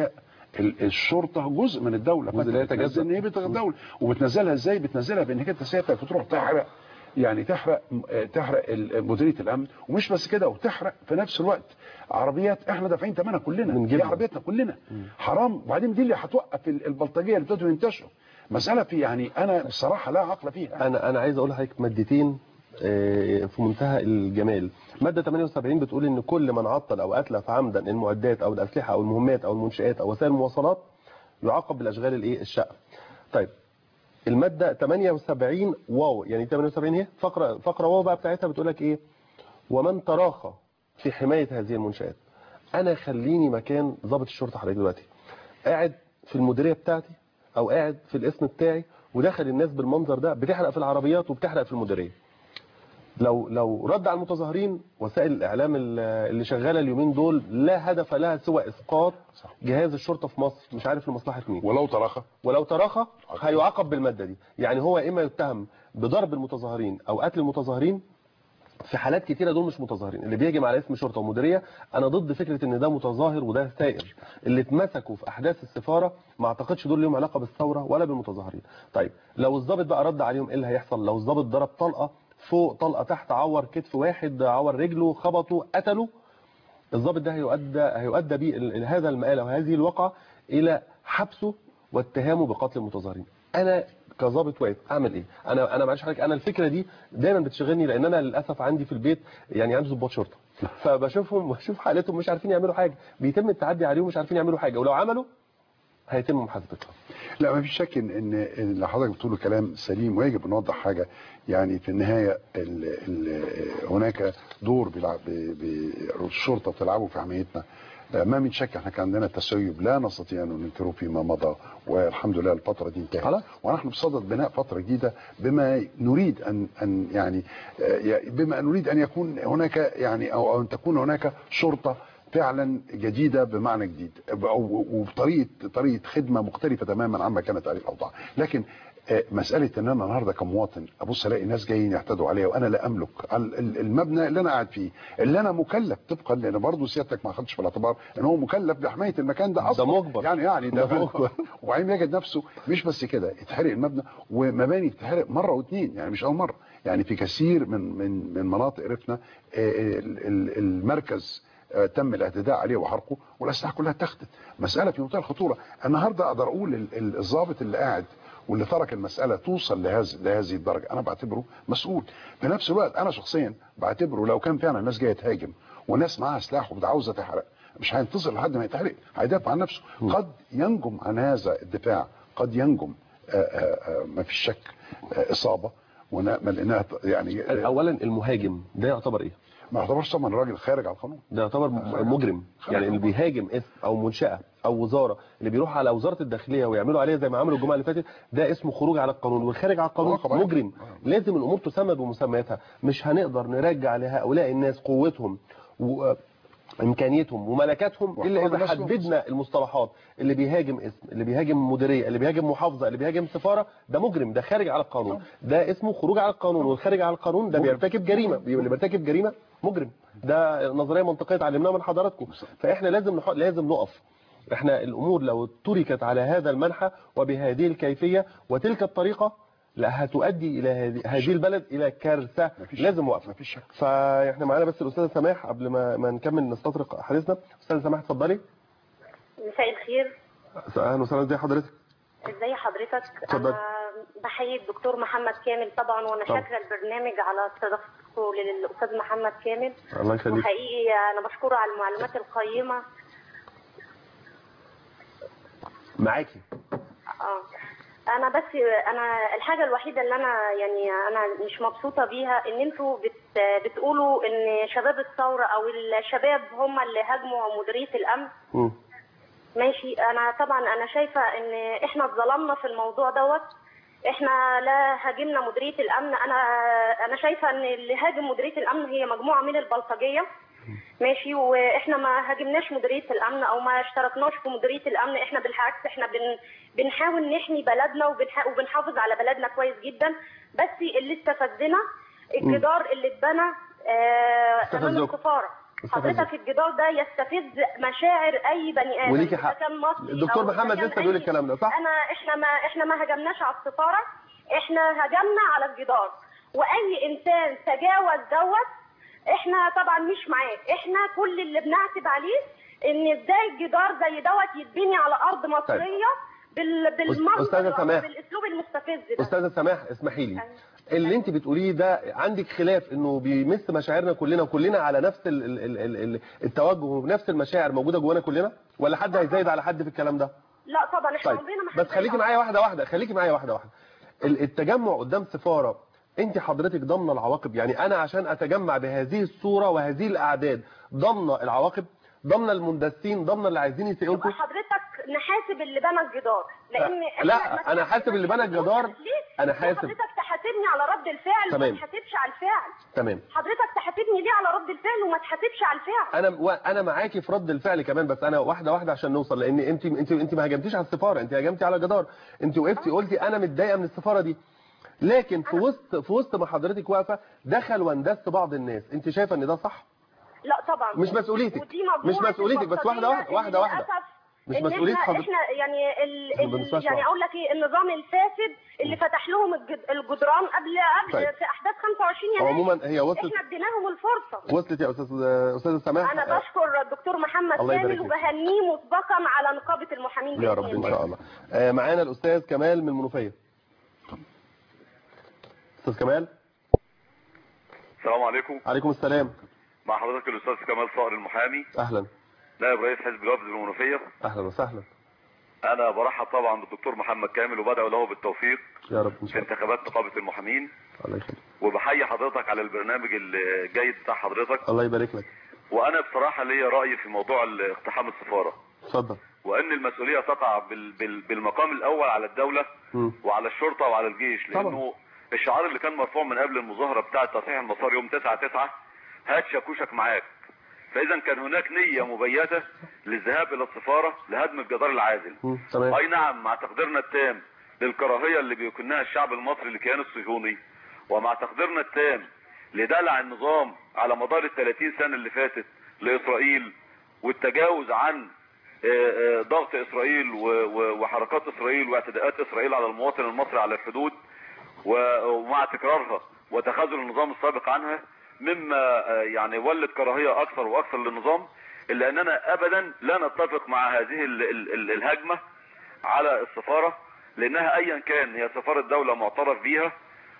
ال- الشرطه جزء من الدوله جزء لا فأنت يتجزأ. بتنزل ان هي بتغ- الدوله وبتنزلها ازاي بتنزلها بانك انت سيادتك بتروح تحرق يعني تحرق آه، تحرق ال- مديريه الامن ومش بس كده وتحرق في نفس الوقت عربيات احنا دافعين ثمنها كلنا من دي جبنا. عربياتنا كلنا حرام وبعدين دي اللي هتوقف ال- البلطجيه اللي ابتدوا ينتشروا مساله في يعني انا بصراحه لا عقل فيها انا انا عايز اقول لحضرتك مادتين آه، في منتهى الجمال ماده 78 بتقول ان كل من عطل او اتلف عمدا المعدات او الاسلحه او المهمات او المنشات او وسائل المواصلات يعاقب بالاشغال الايه الشقه طيب الماده 78 واو يعني 78 هي فقره فقره واو بقى بتاعتها بتقول لك ايه ومن تراخى في حمايه هذه المنشات انا خليني مكان ضابط الشرطه حضرتك دلوقتي قاعد في المديريه بتاعتي او قاعد في الاسم بتاعي ودخل الناس بالمنظر ده بتحرق في العربيات وبتحرق في المديريه لو لو رد على المتظاهرين وسائل الاعلام ال- اللي شغاله اليومين دول لا هدف لها سوى اسقاط جهاز الشرطه في مصر مش عارف لمصلحه مين ولو تراخى ولو تراخى هيعاقب بالماده دي يعني هو اما يتهم بضرب المتظاهرين او قتل المتظاهرين في حالات كتيره دول مش متظاهرين اللي بيهجم على اسم شرطه ومديريه انا ضد فكره ان ده متظاهر وده ثائر اللي اتمسكوا في احداث السفاره ما اعتقدش دول ليهم علاقه بالثوره ولا بالمتظاهرين طيب لو الضابط بقى رد عليهم ايه اللي هيحصل لو الضابط ضرب طلقه فوق طلقه تحت عور كتف واحد عور رجله خبطه قتله الضابط ده هيؤدى هيؤدى بيه ال- ال- هذا المآلة وهذه الواقعة إلى حبسه واتهامه بقتل المتظاهرين أنا كظابط واقف اعمل ايه انا انا معلش حضرتك انا الفكره دي دايما بتشغلني لان انا للاسف عندي في البيت يعني عندي ضباط شرطه فبشوفهم واشوف حالتهم مش عارفين يعملوا حاجه بيتم التعدي عليهم مش عارفين يعملوا حاجه ولو عملوا هيتم محاسبتهم لا ما فيش شك ان ان اللي حضرتك بتقوله كلام سليم ويجب نوضح حاجه يعني في النهايه ال ال هناك دور بيلعب ب- ب- الشرطه بتلعبه في حمايتنا ما من شك احنا كان عندنا تسيب لا نستطيع ان ننكره فيما مضى والحمد لله الفتره دي انتهت خلاص. ونحن بصدد بناء فتره جديده بما نريد ان ان يعني آه، بما نريد ان يكون هناك يعني او أو ان تكون هناك شرطه فعلا جديده بمعنى جديد أو- وبطريقه طريقه خدمه مختلفه تماما عما كانت عليه الاوضاع لكن آه، مساله ان انا النهارده كمواطن ابص الاقي ناس جايين يعتدوا عليا وانا لا املك ال- ال- المبنى اللي انا قاعد فيه اللي انا مكلف طبقا لان برضه سيادتك ما خدتش في الاعتبار ان هو مكلف بحمايه المكان ده اصلا مجبر. يعني يعني ده ده مجبر. وبعدين يجد نفسه مش بس كده يتحرق المبنى ومباني بتتحرق مره واثنين يعني مش اول مره يعني في كثير من من من مناطق رفنا آه، ال- ال- المركز آه، تم الاعتداء عليه وحرقه والاسلحه كلها اتاخدت مساله في منتهى الخطوره النهارده اقدر اقول ال- ال- الضابط اللي قاعد واللي ترك المساله توصل لهذه لهذه الدرجه انا بعتبره مسؤول في نفس الوقت انا شخصيا بعتبره لو كان فعلا الناس جايه تهاجم وناس معاها سلاح وعاوزه تحرق مش هينتظر لحد ما يتحرق هيدافع عن نفسه قد ينجم عن هذا الدفاع قد ينجم آه، آه، آه، ما فيش شك آه، اصابه ونامل انها ت- يعني آه، اولا المهاجم ده يعتبر ايه ما يعتبرش طبعا الراجل خارج على القانون ده يعتبر مجرم يعني اللي بيهاجم اسم او منشاه او وزاره اللي بيروح على وزاره الداخليه ويعملوا عليها زي ما عملوا الجمعه اللي فاتت ده اسمه خروج على القانون والخارج على القانون آه، طبعاً. مجرم لازم الامور تسمى بمسمياتها مش هنقدر نرجع لهؤلاء الناس قوتهم و امكانيتهم وملكاتهم الا وحقوق اذا نفسهم. حددنا المصطلحات اللي بيهاجم اسم اللي بيهاجم مديريه اللي بيهاجم محافظه اللي بيهاجم سفاره ده مجرم ده خارج على القانون ده اسمه خروج على القانون والخارج على القانون ده بيرتكب جريمه اللي بيرتكب جريمه مجرم ده نظريه منطقيه اتعلمناها من حضراتكم فاحنا لازم نح... لازم نقف احنا الامور لو تركت على هذا المنحى وبهذه الكيفيه وتلك الطريقه لا هتؤدي الى هذه هذه البلد الى كارثه مفيش لازم وقف مفيش شك. فاحنا معانا بس الاستاذه سماح قبل ما ما نكمل نستطرق حديثنا استاذه سماح اتفضلي مساء الخير اهلا وسهلا ازي حضرتك ازي حضرتك اتفضل. انا بحيي الدكتور محمد كامل طبعا وانا طبعا. شاكره البرنامج على استضافته للاستاذ محمد كامل الله يخليك وحقيقي انا بشكره على المعلومات القيمه معاكي اه انا بس انا الحاجه الوحيده اللي انا يعني انا مش مبسوطه بيها ان انتوا بت بتقولوا ان شباب الثوره او الشباب هم اللي هاجموا مديريه الامن مم. ماشي انا طبعا انا شايفه ان احنا اتظلمنا في الموضوع دوت احنا لا هاجمنا مديريه الامن انا انا شايفه ان اللي هاجم مديريه الامن هي مجموعه من البلطجيه ماشي واحنا ما هاجمناش مديريه الامن او ما اشتركناش في مديريه الامن احنا بالعكس احنا بن بنحاول نحمي بلدنا وبنح... وبنحافظ على بلدنا كويس جدا بس اللي استفزنا الجدار اللي اتبنى آه، امام استفزكم. السفاره حضرتك الجدار ده يستفز مشاعر اي بني ادم وليكي إذا حق. كان مصري الدكتور أو إذا محمد كان لسه بيقول أي- الكلام ده، صح؟ انا احنا ما احنا ما هجمناش على السفاره احنا هجمنا على الجدار واي انسان تجاوز دوت احنا طبعا مش معاه احنا كل اللي بنعتب عليه ان ازاي الجدار زي دوت يتبني على ارض مصريه بال بالمنظر أستاذة سماح. بالاسلوب المستفز ده استاذه سماح اسمحي لي اللي انت بتقوليه ده عندك خلاف انه بيمس مشاعرنا كلنا وكلنا على نفس ال- ال- ال- ال- ال- التوجه ونفس المشاعر موجوده جوانا كلنا ولا حد هيزايد على حد في الكلام ده لا طبعا احنا طيب عمرنا ما بس خليكي معايا واحده واحده خليكي معايا واحده واحده ال- التجمع قدام سفاره انت حضرتك ضامنه العواقب يعني انا عشان اتجمع بهذه الصوره وهذه الاعداد ضامنه العواقب ضامنه المندسين ضامنه اللي عايزين يسيئوا لكم حضرتك نحاسب اللي بنى الجدار لان إحنا لا ما انا حاسب اللي بنى الجدار ليه؟ انا حاسب حضرتك تحاسبني على رد الفعل تمام. وما تحاسبش على الفعل تمام حضرتك تحاسبني ليه على رد الفعل وما تحاسبش على الفعل انا و... انا معاكي في رد الفعل كمان بس انا واحده واحده عشان نوصل لان انت انت انت ما هاجمتيش على السفاره انت هاجمتي على جدار انت وقفتي قلتي انا متضايقه من السفاره دي لكن في وسط في وسط ما حضرتك واقفه دخل واندس بعض الناس انت شايفه ان ده صح لا طبعا مش مسؤوليتك. ودي مجموعة مش مسؤوليتك، بس واحدة البلطجية واحدة، واحدة اللي واحدة. للأسف مش إن مسؤولية احنا, حضرتك. احنا يعني ال... إحنا ال... بنستشعر. يعني اقول لك ايه النظام الفاسد اللي فتح لهم الجد... الجدران قبل قبل طيب. في احداث 25 يناير عموما هي وصلت احنا اديناهم الفرصه وصلت يا استاذ استاذ سماح انا بشكر الدكتور محمد الله يبارك كامل فيك. وبهنيه مسبقا على نقابه المحامين يا بإذن رب ان الله. شاء الله آه، معانا الاستاذ كمال من المنوفيه استاذ كمال السلام عليكم عليكم السلام مع حضرتك الاستاذ كمال صقر المحامي اهلا نائب رئيس حزب الوفد المنوفيه اهلا وسهلا انا برحب طبعا بالدكتور محمد كامل وبدعو له بالتوفيق يا رب ان في شاء الله انتخابات نقابه المحامين الله يخليك وبحيي حضرتك على البرنامج الجيد بتاع حضرتك الله يبارك لك وانا بصراحه ليا راي في موضوع اقتحام السفاره اتفضل وان المسؤوليه تقع بال بال بالمقام الاول على الدوله مم. وعلى الشرطه وعلى الجيش طبعا. لانه الشعار اللي كان مرفوع من قبل المظاهره بتاعه تصحيح المسار يوم 9 9 هات شاكوشك معاك فاذا كان هناك نيه مبيته للذهاب الى السفاره لهدم الجدار العازل مم. تمام اي نعم مع تقديرنا التام للكراهيه اللي بيكنها الشعب المصري للكيان الصهيوني ومع تقديرنا التام لدلع النظام على مدار ال 30 سنه اللي فاتت لاسرائيل والتجاوز عن آه، آه، ضغط اسرائيل و- و- وحركات اسرائيل واعتداءات اسرائيل على المواطن المصري على الحدود و- ومع تكرارها وتخاذل النظام السابق عنها مما آه، يعني ولد كراهيه اكثر واكثر للنظام الا اننا ابدا لا نتفق مع هذه ال- ال- ال- الهجمه على السفاره لانها ايا كان هي سفاره دوله معترف بيها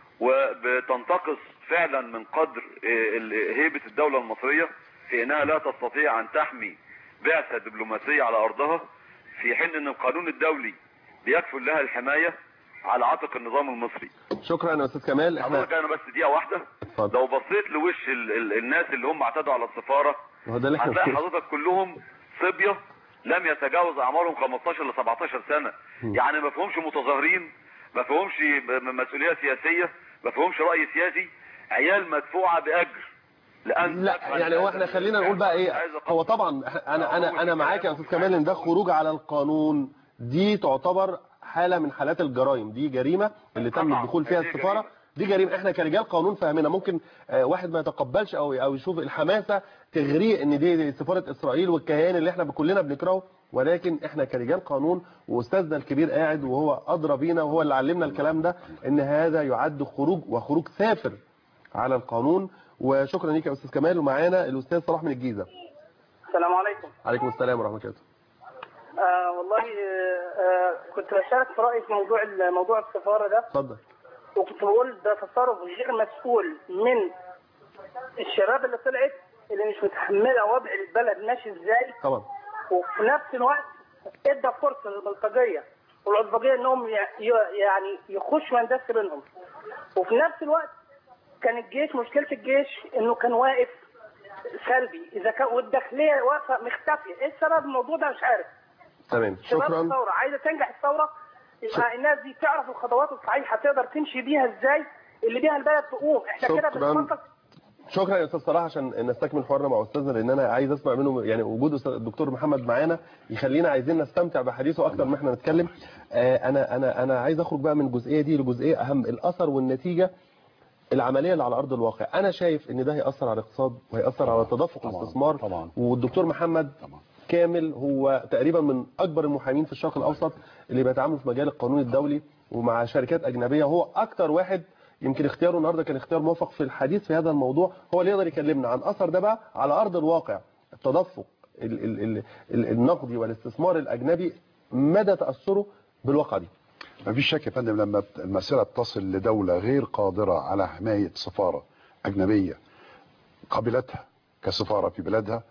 وبتنتقص فعلا من قدر آه، ال- هيبه الدوله المصريه في انها لا تستطيع ان تحمي بعثه دبلوماسيه على ارضها في حين ان القانون الدولي بيكفل لها الحمايه على عاتق النظام المصري شكرا يا استاذ كمال احنا حضرتك انا بس دقيقه واحده اتفضل لو بصيت لوش ال ال الناس اللي هم اعتدوا على السفاره هو ده اللي احنا هتلاقي بنقوله. حضرتك كلهم صبيه لم يتجاوز اعمارهم 15 ل 17 سنه يعني ما فيهمش متظاهرين ما فيهمش م- مسؤوليه سياسيه ما فيهمش راي سياسي عيال مدفوعه باجر لان لا يعني هو احنا خلينا نقول بقى ايه هو طبعا انا انا انا معاك يا استاذ كمال ان ده خروج على القانون دي تعتبر حاله من حالات الجرائم دي جريمه اللي تم طبعاً، الدخول فيها هذه السفاره دي جريمه احنا كرجال قانون فاهمينها ممكن آه، واحد ما يتقبلش او او يشوف الحماسه تغريه ان دي دي سفاره اسرائيل والكيان اللي احنا كلنا بنكرهه ولكن احنا كرجال قانون واستاذنا الكبير قاعد وهو ادرى بينا وهو اللي علمنا الكلام ده ان هذا يعد خروج وخروج سافر على القانون وشكرا ليك يا استاذ كمال ومعانا الاستاذ صلاح من الجيزه السلام عليكم عليكم السلام ورحمه الله وبركاته آه والله آه آه كنت بشارك في رايي في موضوع موضوع السفاره ده اتفضل وكنت بقول ده تصرف غير مسؤول من الشباب اللي طلعت اللي مش متحمله وضع البلد ماشي ازاي طبعا وفي نفس الوقت ادى فرصه للبلطجيه والعصبجيه انهم ي- ي- يعني يخشوا هندسه بينهم وفي نفس الوقت كان الجيش مشكله الجيش انه كان واقف سلبي اذا كان والداخليه واقفه مختفيه ايه السبب الموضوع ده مش عارف تمام شباب شكرا الثوره عايزه تنجح الثوره يبقى الناس دي تعرف الخطوات الصحيحه تقدر تمشي بيها ازاي اللي بيها البلد تقوم احنا كده شكراً. بنفكر شكرا يا استاذ صلاح عشان نستكمل حوارنا مع استاذنا لان انا عايز اسمع منه يعني وجود أستاذ الدكتور محمد معانا يخلينا عايزين نستمتع بحديثه اكتر ما احنا نتكلم آه، انا انا انا عايز اخرج بقى من الجزئيه دي لجزئيه اهم الاثر والنتيجه العمليه اللي على ارض الواقع انا شايف ان ده هياثر على الاقتصاد وهياثر على تدفق طبعاً، الاستثمار طبعاً. والدكتور محمد طبعا كامل هو تقريبا من اكبر المحامين في الشرق الاوسط اللي بيتعاملوا في مجال القانون الدولي ومع شركات اجنبيه هو اكتر واحد يمكن اختياره النهارده كان اختيار موفق في الحديث في هذا الموضوع هو اللي يقدر يكلمنا عن اثر ده بقى على ارض الواقع التدفق ال ال ال ال النقدي والاستثمار الاجنبي مدى تاثره بالواقع دي ما فيش شك يا فندم لما بت- المسألة بتصل لدولة غير قادرة على حماية سفارة أجنبية قبلتها كسفارة في بلادها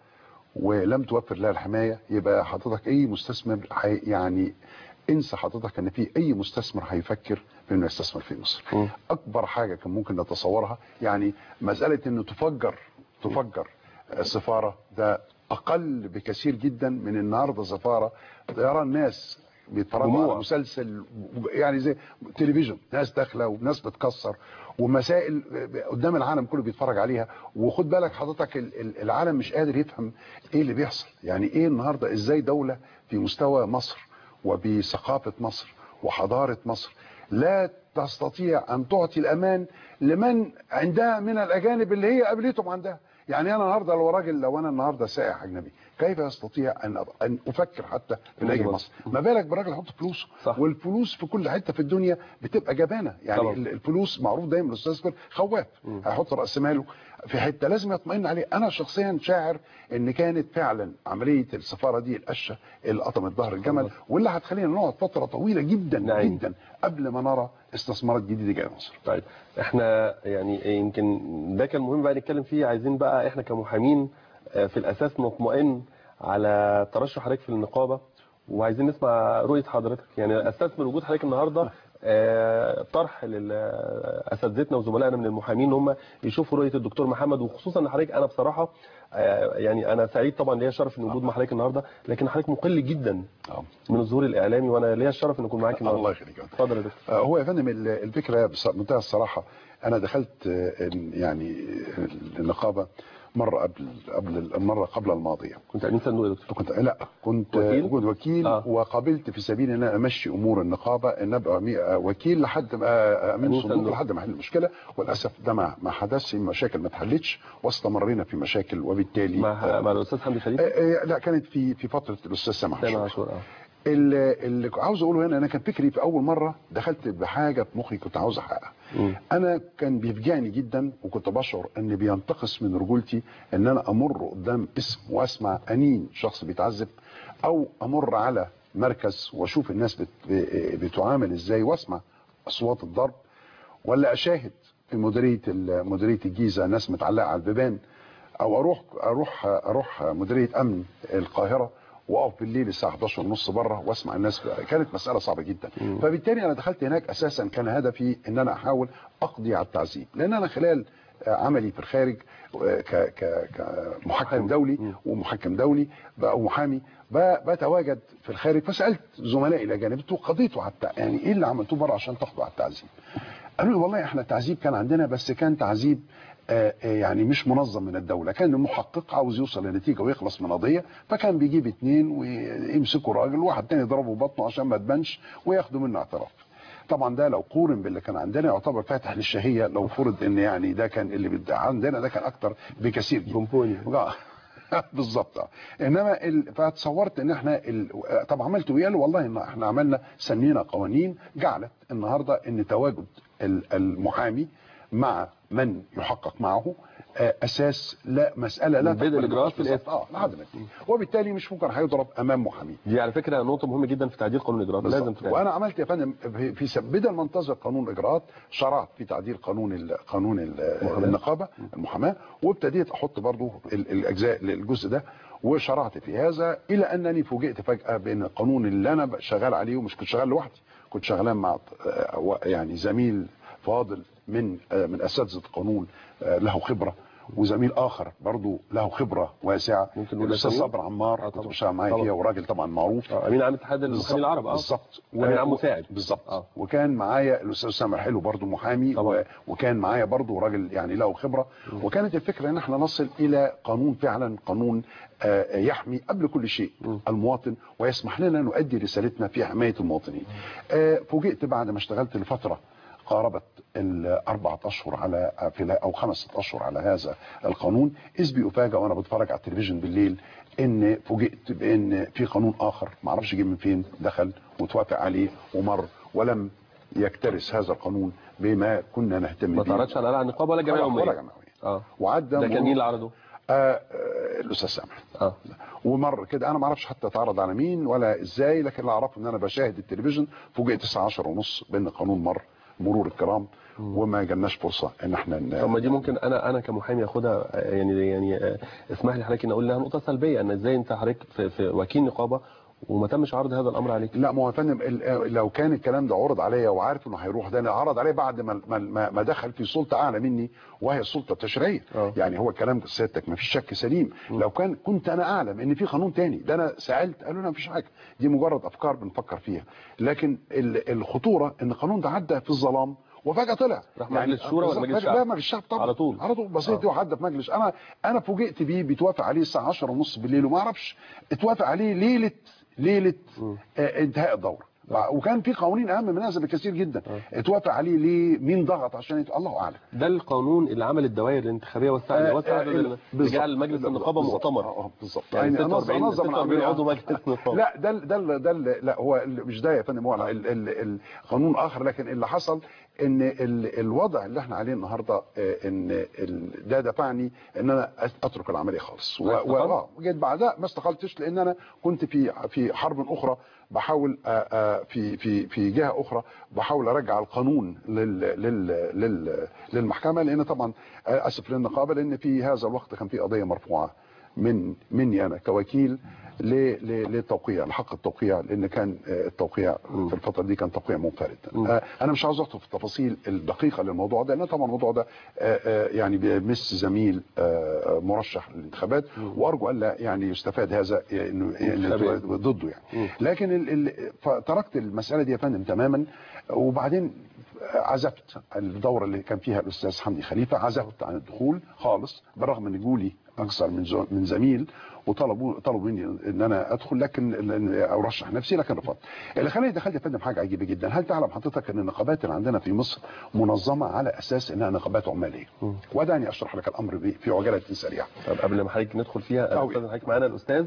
ولم توفر لها الحماية يبقى حضرتك أي مستثمر حي يعني انسى حضرتك ان في اي مستثمر هيفكر في انه يستثمر في مصر م. اكبر حاجه كان ممكن نتصورها يعني مساله انه تفجر تفجر السفاره ده اقل بكثير جدا من النهارده سفاره يرى الناس بيتفرجوا جموع. على مسلسل يعني زي تلفزيون ناس داخله وناس بتكسر ومسائل قدام العالم كله بيتفرج عليها وخد بالك حضرتك ال- ال- العالم مش قادر يفهم ايه اللي بيحصل يعني ايه النهارده ازاي دوله في مستوى مصر وبثقافه مصر وحضاره مصر لا تستطيع ان تعطي الامان لمن عندها من الاجانب اللي هي قابلتهم عندها يعني انا النهارده لو راجل لو انا النهارده سائح اجنبي كيف يستطيع ان أ- ان افكر حتى في ان اجي مصر. مصر ما بالك براجل يحط فلوسه صح. والفلوس في كل حته في الدنيا بتبقى جبانه يعني طبعا. ال- الفلوس معروف دايما الاستثمار خواف هيحط راس ماله في حته لازم يطمئن عليه انا شخصيا شاعر ان كانت فعلا عمليه السفاره دي القشه اللي قطمت ظهر الجمل واللي هتخلينا نقعد فتره طويله جدا نعم. جدا قبل ما نرى استثمارات جديده جايه مصر طيب احنا يعني يمكن ده كان مهم بقى نتكلم فيه عايزين بقى احنا كمحامين آه، في الاساس نطمئن على ترشح حضرتك في النقابه وعايزين نسمع رؤيه حضرتك يعني استثمر وجود حضرتك النهارده آه، طرح لاساتذتنا وزملائنا من المحامين ان هم يشوفوا رؤيه الدكتور محمد وخصوصا ان حضرتك انا بصراحه آه، يعني انا سعيد طبعا ليا الشرف ان وجود مع حضرتك النهارده لكن حضرتك مقل جدا آه. من الظهور الاعلامي وانا ليا الشرف ان اكون معاك النهارده الله يخليك اتفضل يا دكتور آه، هو يا فندم ال- الفكره بص- بمنتهى الصراحه انا دخلت آه، ال- يعني النقابه مره قبل قبل المره قبل الماضيه كنت امين صندوق يا دكتور كنت لا كنت وكيل؟ كنت وكيل آه. وقابلت في سبيل ان انا امشي امور النقابه ان ابقى أمي- آه، وكيل لحد ما آه، امين أمين صندوق صندوق. لحد ما احل المشكله وللاسف ده ما ما حدثش مشاكل ما اتحلتش واستمرينا في مشاكل وبالتالي مع آه، مع الاستاذ حمدي خليل آه، آه، لا كانت في في فتره الاستاذ سامح سامع عاشور. عاشور اه اللي, اللي عاوز اقوله هنا انا كان فكري في اول مره دخلت بحاجه في مخي كنت عاوز احققها مم. انا كان بيفجعني جدا وكنت بشعر ان بينتقص من رجولتي ان انا امر قدام اسم واسمع انين شخص بيتعذب او امر على مركز واشوف الناس بت بتعامل ازاي واسمع اصوات الضرب ولا اشاهد في مديريه ال- مديريه الجيزه ناس متعلقه على البيبان او اروح اروح اروح مديريه امن القاهره واقف بالليل الساعه 11 ونص بره واسمع الناس كانت مساله صعبه جدا فبالتالي انا دخلت هناك اساسا كان هدفي ان انا احاول اقضي على التعذيب لان انا خلال عملي في الخارج ك- ك- كمحكم دولي ومحكم دولي بقى ومحامي ب- بتواجد في الخارج فسالت زملائي الاجانب انتوا قضيتوا على التع... يعني ايه اللي عملتوه بره عشان تاخدوا على التعذيب؟ قالوا لي والله احنا التعذيب كان عندنا بس كان تعذيب آه، آه، يعني مش منظم من الدولة كان المحقق عاوز يوصل لنتيجة ويخلص من قضية فكان بيجيب اتنين ويمسكوا راجل وواحد تاني يضربه بطنه عشان ما تبانش وياخدوا منه اعتراف طبعا ده لو قورن باللي كان عندنا يعتبر فاتح للشهية لو فرض ان يعني ده كان اللي بيدعى عندنا ده كان اكتر بكثير جدا جمبوني آه. بالظبط آه. انما ال... فتصورت ان احنا ال... طب عملتوا ايه؟ قالوا والله ان احنا عملنا سنينا قوانين جعلت النهارده ان تواجد ال- المحامي مع من يحقق معه آه، اساس لا مساله لا بدء تقبل الإجراءات في بالظبط. اه لحد ما ينتهي. وبالتالي مش ممكن هيضرب امام محامي دي على فكره نقطه مهمه جدا في تعديل قانون الاجراءات لازم بالظبط. تتعمل وانا عملت يا فندم في- في سب- بدل ما انتظر قانون الاجراءات شرعت في تعديل قانون ال قانون ال النقابه المحاماه وابتديت احط برضو ال- الاجزاء الجزء ده وشرعت في هذا الى انني فوجئت فجاه بان القانون اللي انا شغال عليه ومش كنت شغال لوحدي كنت شغال مع آه، و- يعني زميل فاضل من آه، من اساتذه القانون آه، له خبره وزميل اخر برضو له خبره واسعه ممكن نقول الاستاذ أسامي؟ صبر عمار آه، كنت طبعا. بشتغل معاه طبعا. فيها وراجل طبعا معروف آه، امين عام اتحاد المحامين العرب اه بالظبط امين عام مساعد بالظبط آه. وكان معايا الاستاذ سامر حلو برضو محامي طبعا. و... وكان معايا برضو راجل يعني له خبره وكانت الفكره ان احنا نصل الى قانون فعلا قانون آه، يحمي قبل كل شيء المواطن ويسمح لنا نؤدي رسالتنا في حمايه المواطنين آه، فوجئت بعد ما اشتغلت لفتره قاربت الأربعة أشهر على في أو خمسة أشهر على هذا القانون إذ بيفاجأ وأنا بتفرج على التلفزيون بالليل إن فوجئت بإن في قانون آخر معرفش جه من فين دخل وتوافق عليه ومر ولم يكترث هذا القانون بما كنا نهتم ما به تعرضش على القلعه النقابه ولا الجمعيه ولا- ولا العموميه جمعية. اه وعدى ده كان مرور- مين اللي عرضه؟ آه آه الاستاذ سامح اه ومر كده انا ما اعرفش حتى اتعرض على مين ولا ازاي لكن اللي اعرفه ان انا بشاهد التلفزيون فوجئت الساعه 10 ونص بان القانون مر مرور الكرام وما جالناش فرصه ان احنا ن- طب ما دي ممكن انا انا كمحامي اخدها آه، يعني يعني آه، اسمح لي حضرتك ان اقول لها نقطه سلبيه ان ازاي انت حضرتك في, في وكيل نقابه وما تمش عرض هذا الامر عليك لا ما هو يا فندم ال- لو كان الكلام ده عرض عليا وعارف انه هيروح ده انا عرض عليه بعد ما ما- ما ما دخل في سلطه اعلى مني وهي السلطه التشريعيه آه. يعني هو الكلام سيادتك ما فيش شك سليم لو كان كنت انا اعلم ان في قانون تاني ده انا سالت قالوا لنا ما فيش حاجه دي مجرد افكار بنفكر فيها لكن ال- الخطوره ان القانون ده عدى في الظلام وفجاه طلع راح مجلس شورى ولا مجلس فجأة- شعب؟ لا مجلس الشعب طبعا على طول. على طول بسيط آه. وعدى في مجلس انا انا فوجئت بيه بيتوافق عليه الساعه 10 ونص بالليل وما اعرفش اتوافق عليه ليله ليله آه انتهاء الدوره وكان في قوانين اهم من هذا بكثير جدا اتوافق عليه ليه مين ضغط عشان يت... الله اعلم ده القانون اللي عمل الدوائر الانتخابيه وسع آه، وسع آه، اللي بالظبط. جعل مجلس النقابه بالظبط. مؤتمر اه بالظبط يعني 46 نظم 46 العملية. عضو مجلس نقابه لا ده ال- ده ال- ده ال- لا هو ال- مش ده يا فندم هو ال- ال- القانون اخر لكن اللي حصل ان ال- الوضع اللي احنا عليه النهارده آه، ان ال- ده دفعني ان انا أت- اترك العمليه خالص و- ما و- استقلت؟ اه جيت بعدها ما استقلتش لان انا كنت في في حرب اخرى بحاول آه، آه، في في في جهه اخرى بحاول ارجع القانون لل لل لل للمحكمه لان طبعا آه، اسف للنقابه لان في هذا الوقت كان في قضيه مرفوعه من مني انا كوكيل ل- ل- للتوقيع لحق التوقيع لان كان آه، التوقيع في الفتره دي كان توقيع منفرد آه، انا مش عاوز ادخل في التفاصيل الدقيقه للموضوع ده لان طبعا الموضوع ده آه، آه، يعني بيمس زميل آه، مرشح للانتخابات وارجو الا يعني يستفاد هذا انه انتخابات. إنه ضده يعني لكن ال- ال- فتركت المساله دي يا فندم تماما وبعدين عزفت الدوره اللي كان فيها الاستاذ حمدي خليفه عزفت عن الدخول خالص بالرغم ان جولي اكثر من زو- من زميل وطلبوا طلبوا مني ان انا ادخل لكن إن- ارشح نفسي لكن رفضت. اللي خلاني دخلت يا فندم حاجه عجيبه جدا، هل تعلم حضرتك ان النقابات اللي عندنا في مصر منظمه على اساس انها نقابات عماليه؟ ودعني اشرح لك الامر ب- في عجاله سريعه. طب قبل ما حضرتك ندخل فيها أوي. استاذ حضرتك معانا الاستاذ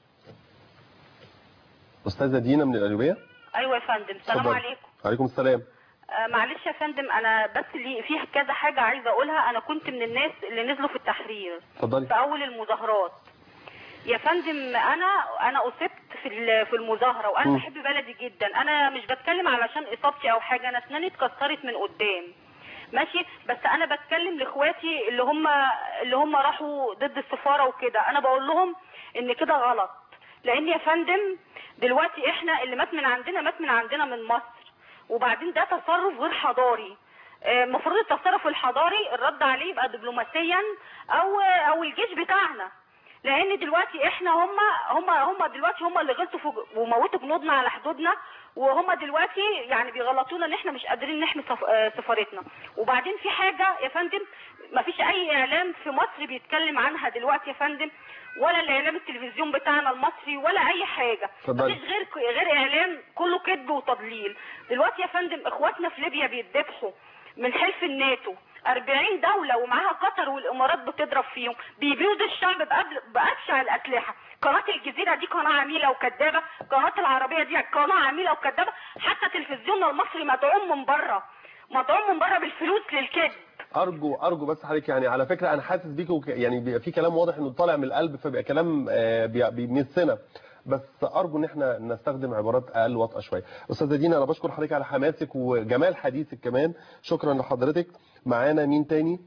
استاذه دينا من القليوبيه ايوه يا فندم السلام اتفضل. عليكم عليكم السلام آه معلش يا فندم انا بس اللي فيه كذا حاجه عايزه اقولها انا كنت من الناس اللي نزلوا في التحرير اتفضلي في اول المظاهرات يا فندم انا انا اصبت في ال- في المظاهره وانا مم. بحب بلدي جدا انا مش بتكلم علشان اصابتي او حاجه انا اسناني اتكسرت من قدام ماشي بس انا بتكلم لاخواتي اللي هم اللي هم راحوا ضد السفاره وكده انا بقول لهم ان كده غلط لان يا فندم دلوقتي احنا اللي مات من عندنا مات من عندنا من مصر وبعدين ده تصرف غير حضاري آه، المفروض التصرف الحضاري الرد عليه يبقى دبلوماسيا او او الجيش بتاعنا لان دلوقتي احنا هم هم هم دلوقتي هم اللي غلطوا في- وموتوا جنودنا على حدودنا وهم دلوقتي يعني بيغلطونا ان احنا مش قادرين نحمي سف- آه، سفارتنا وبعدين في حاجه يا فندم ما فيش اي اعلام في مصر بيتكلم عنها دلوقتي يا فندم ولا الاعلام التلفزيون بتاعنا المصري ولا اي حاجه اتفضلي. مفيش غير غير اعلام كله كذب وتضليل دلوقتي يا فندم اخواتنا في ليبيا بيتذبحوا من حلف الناتو 40 دولة ومعاها قطر والامارات بتضرب فيهم بيبيدوا الشعب بأبل- بأبشع الأسلحة قناة الجزيرة دي قناة عميلة وكذابة قناة العربية دي قناة عميلة وكذابة حتى تلفزيوننا المصري مدعوم من بره مدعوم من بره بالفلوس للكذب ارجو ارجو بس حضرتك يعني على فكره انا حاسس بيك وك- يعني بيبقى في كلام واضح انه طالع من القلب فبيبقى كلام آه، بي- بيمسنا بس ارجو ان احنا نستخدم عبارات اقل وطأه شويه استاذه دينا انا بشكر حضرتك على حماسك وجمال حديثك كمان شكرا لحضرتك معانا مين تاني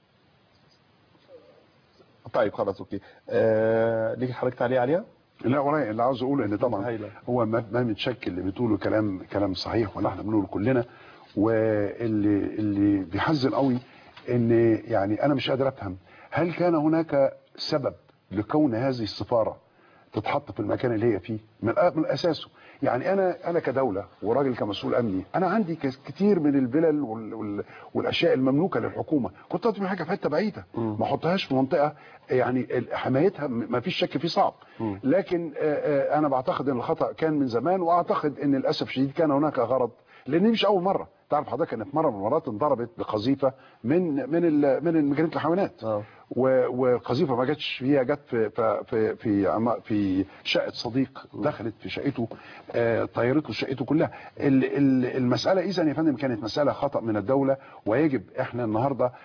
طيب خلاص اوكي آه ليك حضرتك تعليق عليها لا ورايا اللي عاوز اقوله ان طبعا هايلة. هو ما ما متشكل اللي بتقوله كلام كلام صحيح ولا احنا بنقوله كلنا واللي اللي بيحزن قوي ان يعني انا مش قادر افهم هل كان هناك سبب لكون هذه السفاره تتحط في المكان اللي هي فيه من الأ- من اساسه يعني انا انا كدوله وراجل كمسؤول امني انا عندي كس- كتير من الفلل وال وال والاشياء المملوكه للحكومه كنت اطلب حاجه في حته بعيده ما احطهاش في منطقه يعني ال- حمايتها م- ما فيش شك فيه صعب لكن آه، آه، انا بعتقد ان الخطا كان من زمان واعتقد ان للاسف الشديد كان هناك غرض لان دي مش اول مره تعرف حضرتك ان في مره من المرات انضربت بقذيفه من من ال- من ماكينه الحيوانات و- والقذيفه ما جاتش فيها جت في في في في, عم- في شقه صديق دخلت في شقته آه، طيرت له شقته كلها ال- ال- المساله اذا يا فندم كانت مساله خطا من الدوله ويجب احنا النهارده آه،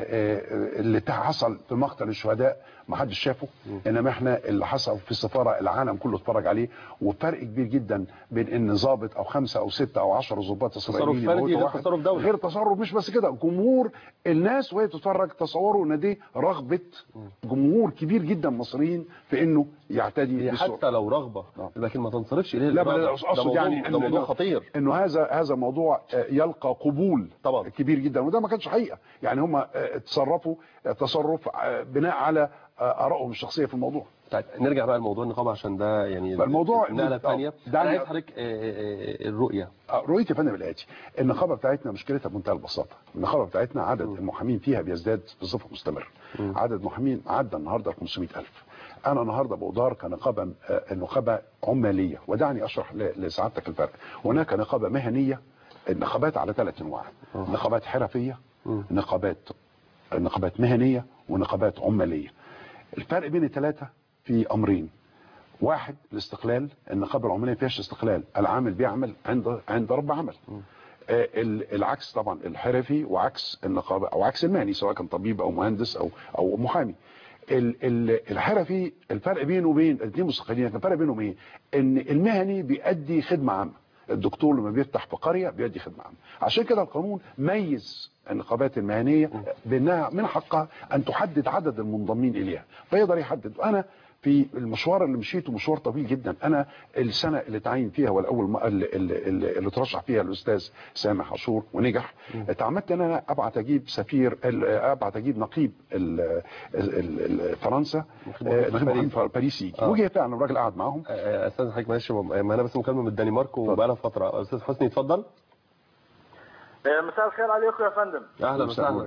آه، اللي حصل في مقتل الشهداء ما حدش شافه انما احنا اللي حصل في السفاره العالم كله اتفرج عليه وفرق كبير جدا بين ان ضابط او خمسه او سته او 10 ضباط اسرائيليين فردي يموتوا غير واحد. تصرف دولي. غير تصرف مش بس كده جمهور الناس وهي تتفرج تصوروا ان دي رغبه جمهور كبير جدا مصريين في انه يعتدي هي بالسرعة. حتى لو رغبه لكن ما تنصرفش اليه لا بل الإرادة. اقصد ده موضوع- يعني ده موضوع إنه- خطير انه هذا هذا موضوع آه، يلقى قبول طبعا كبير جدا وده ما كانش حقيقه يعني هم آه، تصرفوا آه، تصرف آه، بناء على آه، ارائهم الشخصيه في الموضوع طيب نرجع بقى لموضوع النقابه عشان ده يعني فالموضوع- النقله الثانيه آه، انا دعني- عايز حضرتك آه، آه، آه، الرؤيه آه، رؤيتي يا فندم الاتي النقابه بتاعتنا مشكلتها بمنتهى البساطه النقابه بتاعتنا عدد المحامين فيها بيزداد بصفه مستمره عدد محامين عدى النهارده 500000 انا النهارده بأدار كنقابه آه، نقابه عماليه ودعني اشرح ل- لسعادتك الفرق هناك نقابه مهنيه النقابات على ثلاث انواع نقابات حرفيه نقابات نقابات مهنيه ونقابات عماليه الفرق بين الثلاثه في امرين واحد الاستقلال النقابه العماليه فيهاش استقلال العامل بيعمل عند عند رب عمل آه، ال- العكس طبعا الحرفي وعكس النقابه او عكس المهني سواء كان طبيب او مهندس او او محامي ال- ال- الحرفي الفرق بينه وبين الاثنين مستقلين لكن الفرق بينهم ايه ان المهني بيأدي خدمه عامه الدكتور لما بيفتح في قريه بيدي خدمه عامه عشان كده القانون ميز النقابات المهنيه بانها من حقها ان تحدد عدد المنضمين اليها فيقدر يحدد وانا في المشوار اللي مشيته مشوار طويل جدا انا السنه اللي تعين فيها والاول ما اللي, اللي, اللي ترشح فيها الاستاذ سامح عاشور ونجح اتعمدت ان انا ابعت اجيب سفير ال- ابعت اجيب نقيب ال- ال- ال- فرنسا آه، نقيب باريس. محامي باريس يجي آه. وجه فعلا الراجل قعد معاهم آه، استاذ حضرتك معلش ما انا بس مكالمه من الدنمارك وبقالها فتره استاذ حسني اتفضل مساء الخير عليكم يا فندم اهلا وسهلا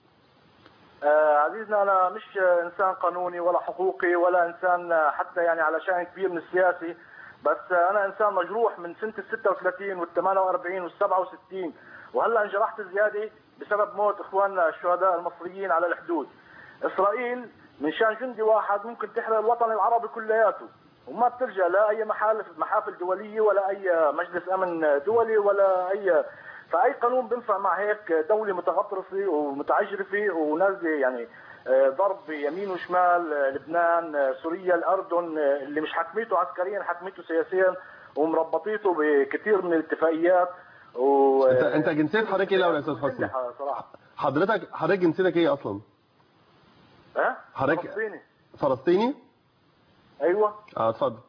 آه، عزيزنا انا مش آه، انسان قانوني ولا حقوقي ولا انسان آه، حتى يعني على شان كبير من السياسي بس آه، انا انسان مجروح من سنه ال 36 وال 48 وال 67 وهلا انجرحت زياده بسبب موت اخواننا الشهداء المصريين على الحدود. اسرائيل من شان جندي واحد ممكن تحرق الوطن العربي كلياته وما بتلجا لا اي محافل محافل دوليه ولا اي مجلس امن دولي ولا اي فاي قانون بينفع مع هيك دوله متغطرسه ومتعجرفه ونازله يعني آه، ضرب يمين وشمال آه، لبنان آه، سوريا الاردن آه، اللي مش حكميته عسكريا حكميته سياسيا ومربطيته بكثير من الاتفاقيات و انت انت جنسيه حضرتك ايه الاول يا استاذ حسني صراحه حضرتك حضرتك جنسيتك ايه اصلا ها حضرتك فلسطيني فلسطيني ايوه اه اتفضل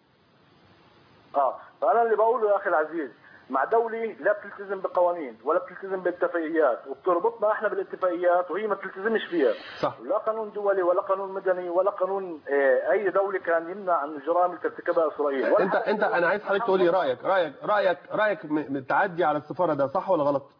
اه فانا اللي بقوله يا اخي العزيز مع دولة لا بتلتزم بقوانين ولا بتلتزم باتفاقيات وبتربطنا احنا بالاتفاقيات وهي ما بتلتزمش فيها صح. لا قانون دولي ولا قانون مدني ولا قانون اه اي دولة كان يمنع عن الجرائم اللي ترتكبها اسرائيل ولا انت انت انا عايز حضرتك تقول لي رايك رايك رايك رايك م- م- التعدي على السفاره ده صح ولا غلط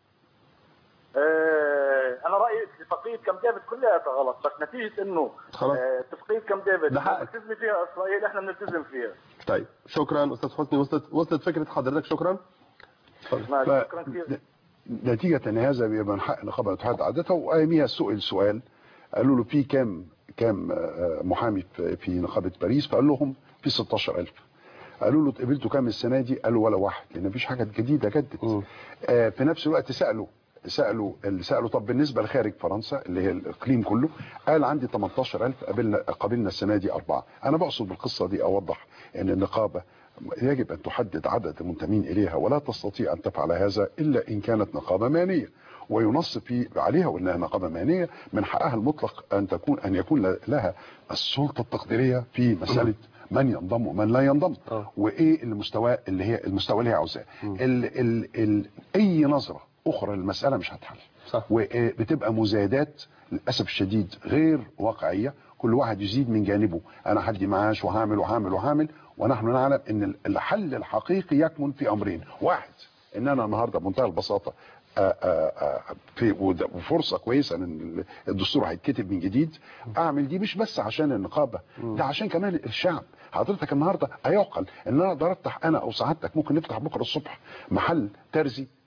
اه انا رايي اتفاقيه كام ديفيد كلها غلط بس نتيجه انه خلاص. اه اتفاقيه كام ديفيد ده حقك. بتلتزم فيها اسرائيل احنا بنلتزم فيها طيب شكرا استاذ حسني وصلت وصلت فكره حضرتك شكرا ماشي، ف- شكرا كثير نتيجة ان هذا بيبقى من حق نقابة الاتحاد عادتها واياميها سئل سؤال قالوا له في كام كام آه، محامي في في نقابة باريس فقال لهم في 16000 قالوا له قبلتوا كام السنة دي قالوا ولا واحد لان مفيش حاجة جديدة جدت آه، في نفس الوقت سألوا سألوا اللي سألوا طب بالنسبة لخارج فرنسا اللي هي الإقليم كله قال عندي 18000 قابلنا قابلنا السنة دي أربعة أنا بقصد بالقصة دي أوضح أن النقابة يجب أن تحدد عدد المنتمين إليها ولا تستطيع أن تفعل هذا إلا إن كانت نقابة مانية وينص في عليها وانها نقابه مهنيه من حقها المطلق ان تكون ان يكون لها السلطه التقديريه في مساله من ينضم ومن لا ينضم وايه المستوى اللي هي المستوى اللي هي عاوزاه ال ال ال اي نظره اخرى للمساله مش هتحل صح. وبتبقى مزايدات للاسف الشديد غير واقعيه كل واحد يزيد من جانبه انا هدي معاش وهعمل وهعمل وهعمل ونحن نعلم ان الحل الحقيقي يكمن في امرين واحد ان انا النهارده بمنتهى البساطه آآ آآ في وده- وفرصه كويسه ان الدستور هيتكتب من جديد اعمل دي مش بس عشان النقابه ده عشان كمان الشعب حضرتك النهارده هيعقل ان انا اقدر افتح انا او سعادتك ممكن نفتح بكره الصبح محل ترزي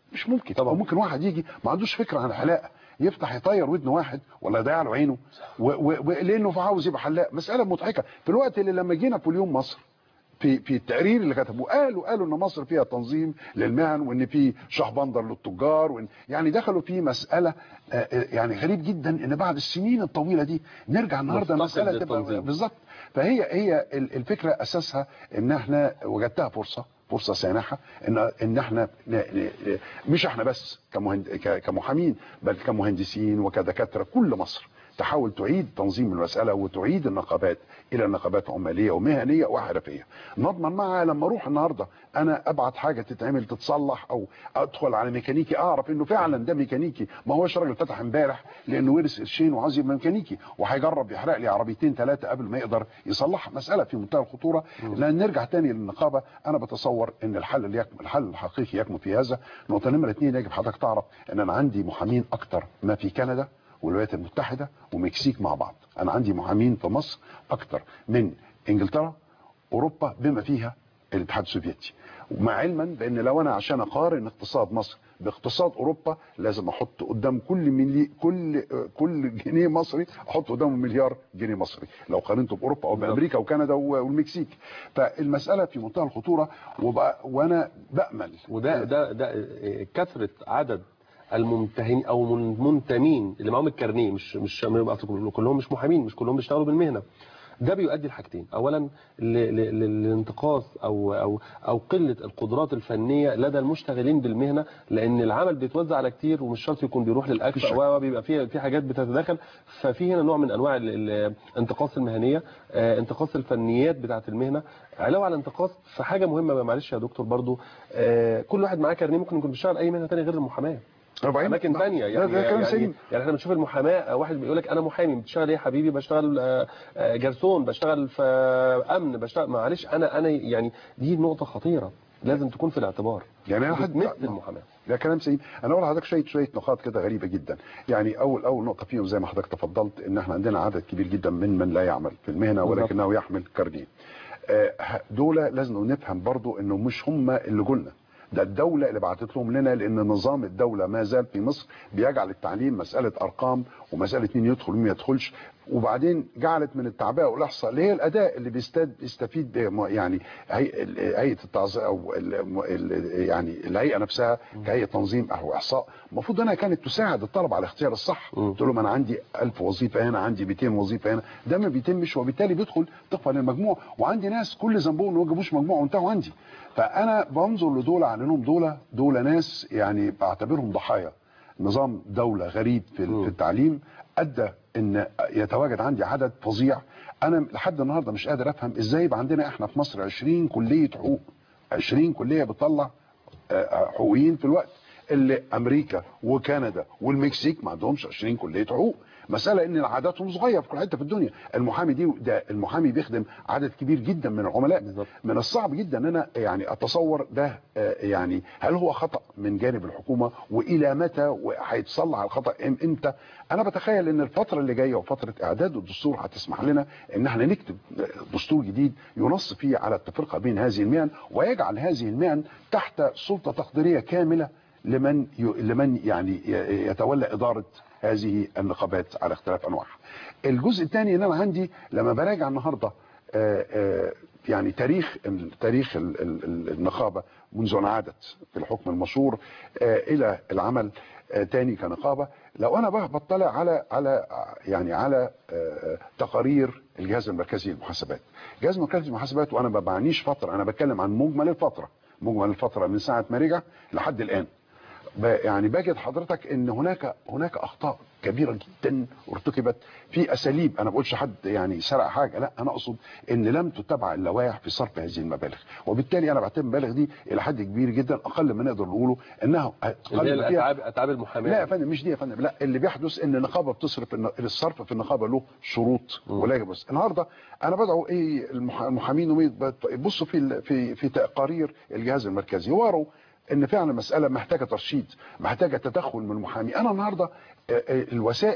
مش ممكن طبعا ممكن واحد يجي ما عندوش فكره عن الحلاقه يفتح يطير ودن واحد ولا يضيع له عينه و- و- ولانه عاوز يبقى حلاق مساله مضحكه في الوقت اللي لما جينا نابليون مصر في في التقرير اللي كتبوه قالوا قالوا ان مصر فيها تنظيم للمهن وان في شهبندر للتجار وان يعني دخلوا في مساله آه، آه، يعني غريب جدا ان بعد السنين الطويله دي نرجع النهارده نفتقد مساله تبقى للتنظيم. بالظبط فهي هي ال- الفكره اساسها ان احنا وجدتها فرصه فرصه سانحه ان ان احنا ن- ن- مش احنا بس كمهند ك- كمحامين بل كمهندسين وكدكاتره كل مصر تحاول تعيد تنظيم المساله وتعيد النقابات الى نقابات عماليه ومهنيه وحرفيه نضمن معها لما اروح النهارده انا ابعت حاجه تتعمل تتصلح او ادخل على ميكانيكي اعرف انه فعلا ده ميكانيكي ما هوش راجل فتح امبارح لانه ورث قرشين وعاوز يبقى ميكانيكي وهيجرب يحرق لي عربيتين ثلاثه قبل ما يقدر يصلح مساله في منتهى الخطوره لان نرجع تاني للنقابه انا بتصور ان الحل اللي يكمن الحل الحقيقي يكمن في هذا نقطه نمره اثنين يجب حضرتك تعرف ان انا عندي محامين اكتر ما في كندا والولايات المتحده ومكسيك مع بعض انا عندي محامين في مصر اكتر من انجلترا اوروبا بما فيها الاتحاد السوفيتي ومع علما بان لو انا عشان اقارن اقتصاد مصر باقتصاد اوروبا لازم احط قدام كل ملي كل كل جنيه مصري احط قدامه مليار جنيه مصري لو قارنته باوروبا او بامريكا وكندا والمكسيك فالمساله في منتهى الخطوره وبقى وانا بامل وده ده ده كثره عدد الممتهن او المنتمين اللي معاهم الكارنيه مش مش أصل كلهم مش محامين مش كلهم بيشتغلوا بالمهنه ده بيؤدي لحاجتين اولا ل- ل- ل- لانتقاص او او او قله القدرات الفنيه لدى المشتغلين بالمهنه لان العمل بيتوزع على كتير ومش شرط يكون بيروح للاكفأ بالشكل. و بيبقى في في حاجات بتتداخل ففي هنا نوع من انواع ال- ال- انتقاص المهنيه آه، انتقاص الفنيات بتاعه المهنه علاوه على انتقاص في حاجه مهمه بقى معلش يا دكتور برضو آه، كل واحد معاه كارنيه ممكن يكون بيشتغل اي مهنه ثانيه غير المحاماه أربعين اماكن نعم. ثانيه ده- يعني ده كلام يعني, سليم. يعني احنا بنشوف المحاماه واحد بيقول لك انا محامي بتشتغل ايه يا حبيبي بشتغل آه، آه، جرسون بشتغل في امن بشتغل معلش انا انا يعني دي نقطه خطيره لازم تكون في الاعتبار يعني انا حد مثل المحاماه ده كلام سليم انا اقول لحضرتك شويه شويه نقاط كده غريبه جدا يعني اول اول نقطه فيهم زي ما حضرتك تفضلت ان احنا عندنا عدد كبير جدا من من لا يعمل في المهنه بالظبط. ولكنه يحمل كارنيه آه، دول لازم نفهم برضو انه مش هم اللي قلنا ده الدولة اللي بعتت لهم لنا لأن نظام الدولة ما زال في مصر بيجعل التعليم مسألة أرقام ومسألة مين يدخل ومين ما يدخلش وبعدين جعلت من التعبئة والإحصاء اللي هي الأداة اللي بيستد يستفيد بها يعني هيئة هيئة التعزئة أو ال- ال- يعني الهيئة نفسها كهيئة تنظيم أو إحصاء المفروض أنها كانت تساعد الطلبة على اختيار الصح تقول لهم أنا عندي 1000 وظيفة هنا عندي 200 وظيفة هنا ده ما بيتمش وبالتالي بيدخل طبقا للمجموع وعندي ناس كل ذنبهم ما جابوش مجموع وانتهوا عندي فانا بنظر لدول على انهم دول دول ناس يعني بعتبرهم ضحايا نظام دولة غريب في في التعليم ادى ان يتواجد عندي عدد فظيع انا لحد النهارده مش قادر افهم ازاي يبقى عندنا احنا في مصر 20 كلية حقوق 20 كلية بتطلع آه، حقوقيين في الوقت اللي امريكا وكندا والمكسيك ما عندهمش 20 كليه حقوق مساله ان عددهم صغير في كل حته في الدنيا المحامي دي ده المحامي بيخدم عدد كبير جدا من العملاء بالظبط. من الصعب جدا ان انا يعني اتصور ده آه، يعني هل هو خطا من جانب الحكومه والى متى وهيتصلح الخطا إم- امتى انا بتخيل ان الفتره اللي جايه وفتره اعداد الدستور هتسمح لنا ان احنا نكتب دستور جديد ينص فيه على التفرقه بين هذه المهن ويجعل هذه المهن تحت سلطه تقديريه كامله لمن ي... لمن يعني ي- يتولى اداره هذه النقابات على اختلاف انواعها. الجزء الثاني ان انا عندي لما براجع النهارده آه، آه، يعني تاريخ تاريخ ال- ال- ال- النقابه منذ ان عادت في الحكم المشهور آه، الى العمل آه، تاني كنقابه لو انا بقى بطلع على على يعني على آه، تقارير الجهاز المركزي للمحاسبات الجهاز المركزي للمحاسبات وانا ما بعنيش فتره انا بتكلم عن مجمل الفتره مجمل الفتره من ساعه ما رجع لحد الان ب- يعني بجد حضرتك ان هناك هناك اخطاء كبيره جدا ارتكبت في اساليب انا بقولش حد يعني سرق حاجه لا انا اقصد ان لم تتبع اللوائح في صرف هذه المبالغ وبالتالي انا بعتبر المبالغ دي الى حد كبير جدا اقل ما نقدر نقوله انها اللي هي اقل ما فيها الاتعاب اتعاب المحاماه لا يا فندم مش دي يا فندم لا اللي بيحدث ان النقابه بتصرف الن- الصرف في النقابه له شروط ولا بس النهارده انا بدعو ايه المح- المحامين ومية بت- يبصوا في ال- في في تقارير الجهاز المركزي واروا ان فعلا المساله محتاجه ترشيد محتاجه تدخل من المحامي انا النهارده آه، آه، الوسائل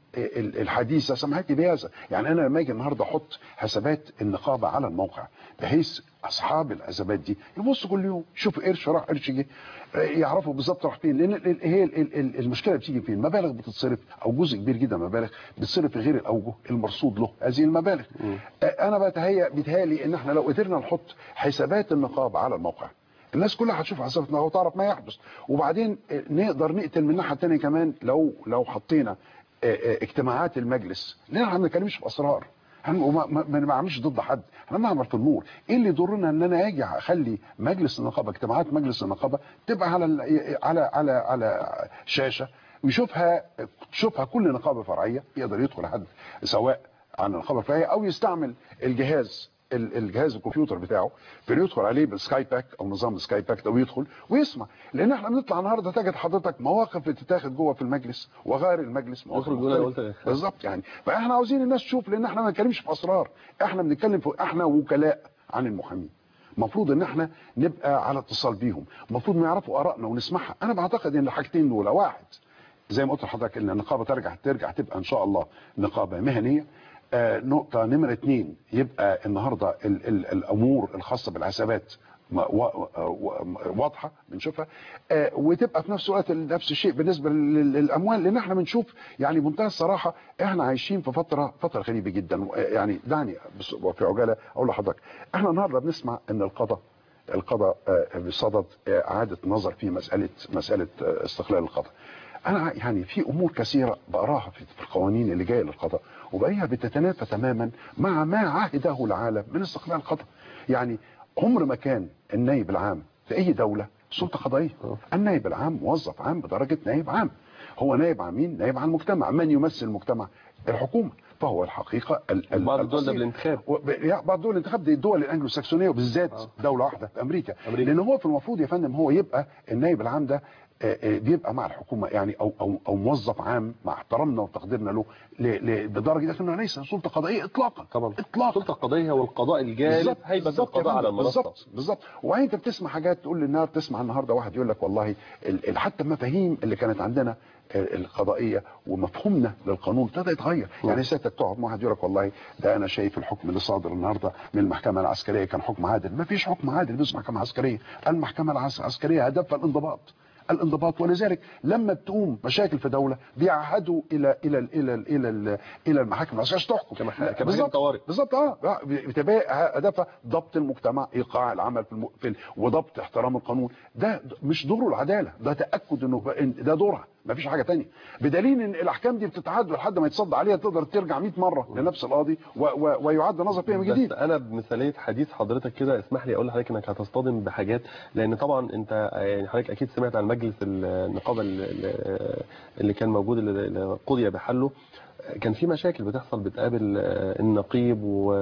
ال- الحديثه سمحت لي بهذا يعني انا لما اجي النهارده احط حسابات النقابه على الموقع بحيث اصحاب الحسابات دي يبصوا كل يوم شوفوا قرش راح قرش جه آه، يعرفوا بالظبط راح فين لان ال- ال- هي ال- ال- ال- المشكله بتيجي فين مبالغ بتتصرف او جزء كبير جدا من المبالغ بتصرف في غير الاوجه المرصود له هذه المبالغ آه، انا بتهيأ بيتهيألي ان احنا لو قدرنا نحط حسابات النقابه على الموقع الناس كلها هتشوف حسابات النقابه وتعرف ما يحدث وبعدين آه، نقدر نقتل من الناحيه الثانيه كمان لو لو حطينا آه، آه، اجتماعات المجلس لان احنا ما بنتكلمش في اسرار احنا وما- ما ما بنعملش ضد حد احنا بنعمل في النور ايه اللي يضرنا ان انا اجي اخلي مجلس النقابه اجتماعات مجلس النقابه تبقى على ال- على على على شاشه ويشوفها تشوفها كل نقابه فرعيه يقدر يدخل حد سواء عن النقابه الفرعيه او يستعمل الجهاز ال- الجهاز الكمبيوتر بتاعه فيدخل عليه بالسكاي باك او نظام السكاي باك ده ويدخل ويسمع لان احنا بنطلع النهارده تجد حضرتك مواقف بتتاخد جوه في المجلس وغير المجلس مواقف يخرج يقول أنا مختلفة. قلت- بالظبط يعني فاحنا عاوزين الناس تشوف لان احنا ما بنتكلمش في اسرار احنا بنتكلم في احنا وكلاء عن المحامين المفروض ان احنا نبقى على اتصال بيهم المفروض ما يعرفوا ارائنا ونسمعها انا بعتقد ان الحاجتين دول واحد زي ما قلت لحضرتك ان النقابه ترجع ترجع تبقى ان شاء الله نقابه مهنيه آه نقطه نمره اثنين يبقى النهارده ال ال الامور الخاصه بالحسابات ما- و- و- واضحه بنشوفها آه، وتبقى في نفس الوقت نفس الشيء بالنسبه لل- للاموال لان احنا بنشوف يعني بمنتهى الصراحه احنا عايشين في فتره فتره غريبه جدا آه، يعني دعني بس- وفي عجاله اقول لحضرتك احنا النهارده بنسمع ان القضاء القضاء آه، بصدد آه، اعاده نظر في مساله مساله آه، استقلال القضاء انا يعني في امور كثيره بقراها في في القوانين اللي جايه للقضاء وبلاقيها بتتنافى تماما مع ما عهده العالم من استقلال القضاء يعني عمر ما كان النائب العام في اي دوله سلطه قضائيه النائب العام موظف عام بدرجه نائب عام هو نائب عن مين نائب عن المجتمع من يمثل المجتمع الحكومه فهو الحقيقه ال- ال- بعض الدول ده الأصيل. بالانتخاب. و- ب- يعني بعض دول الانتخاب دي الدول الانجلو ساكسونيه وبالذات دوله واحده في امريكا. أمريكا. لان هو في المفروض يا فندم هو يبقى النائب العام ده آه، آه، بيبقى مع الحكومه يعني او او او موظف عام مع احترامنا وتقديرنا له ل- ل- بدرجه انه ليس سلطه قضائيه اطلاقا طبعا اطلاقا السلطه القضائيه والقضاء الجالب بالظبط هيبه بالظبط يا القضاء على فندم، المنصه بالظبط بالظبط وبعدين انت بتسمع حاجات تقول للنهار تسمع النهارده واحد يقول لك والله ال- ال- حتى المفاهيم اللي كانت عندنا ال- القضائيه ومفهومنا للقانون ابتدى يتغير يعني سيادتك تقعد مع واحد يقول لك والله ده انا شايف الحكم اللي صادر النهارده من المحكمه العسكريه كان حكم عادل ما فيش حكم عادل بس محكمه عسكريه المحكمه العس- العسكريه هدفها الانضباط الانضباط ولذلك لما بتقوم مشاكل في دوله بيعهدوا الى الى ال الى ال الى ال الى المحاكم العسكريه عشان تحكم كمح- كمحاكم بالظبط طوارئ. بالظبط اه بتبقى هدفها ضبط المجتمع ايقاع العمل في, الم... في ال... وضبط احترام القانون ده مش دوره العداله ده تاكد انه إن ده دورها ما فيش حاجه تانية بدليل ان الاحكام دي بتتعاد لحد ما يتصد عليها تقدر ترجع 100 مره لنفس القاضي و... و... ويعاد نظر فيها من جديد بس انا بمثاليه حديث حضرتك كده اسمح لي اقول لحضرتك انك هتصطدم بحاجات لان طبعا انت يعني حضرتك اكيد سمعت عن مجلس النقابه اللي اللي كان موجود اللي قضي بحله كان في مشاكل بتحصل بتقابل النقيب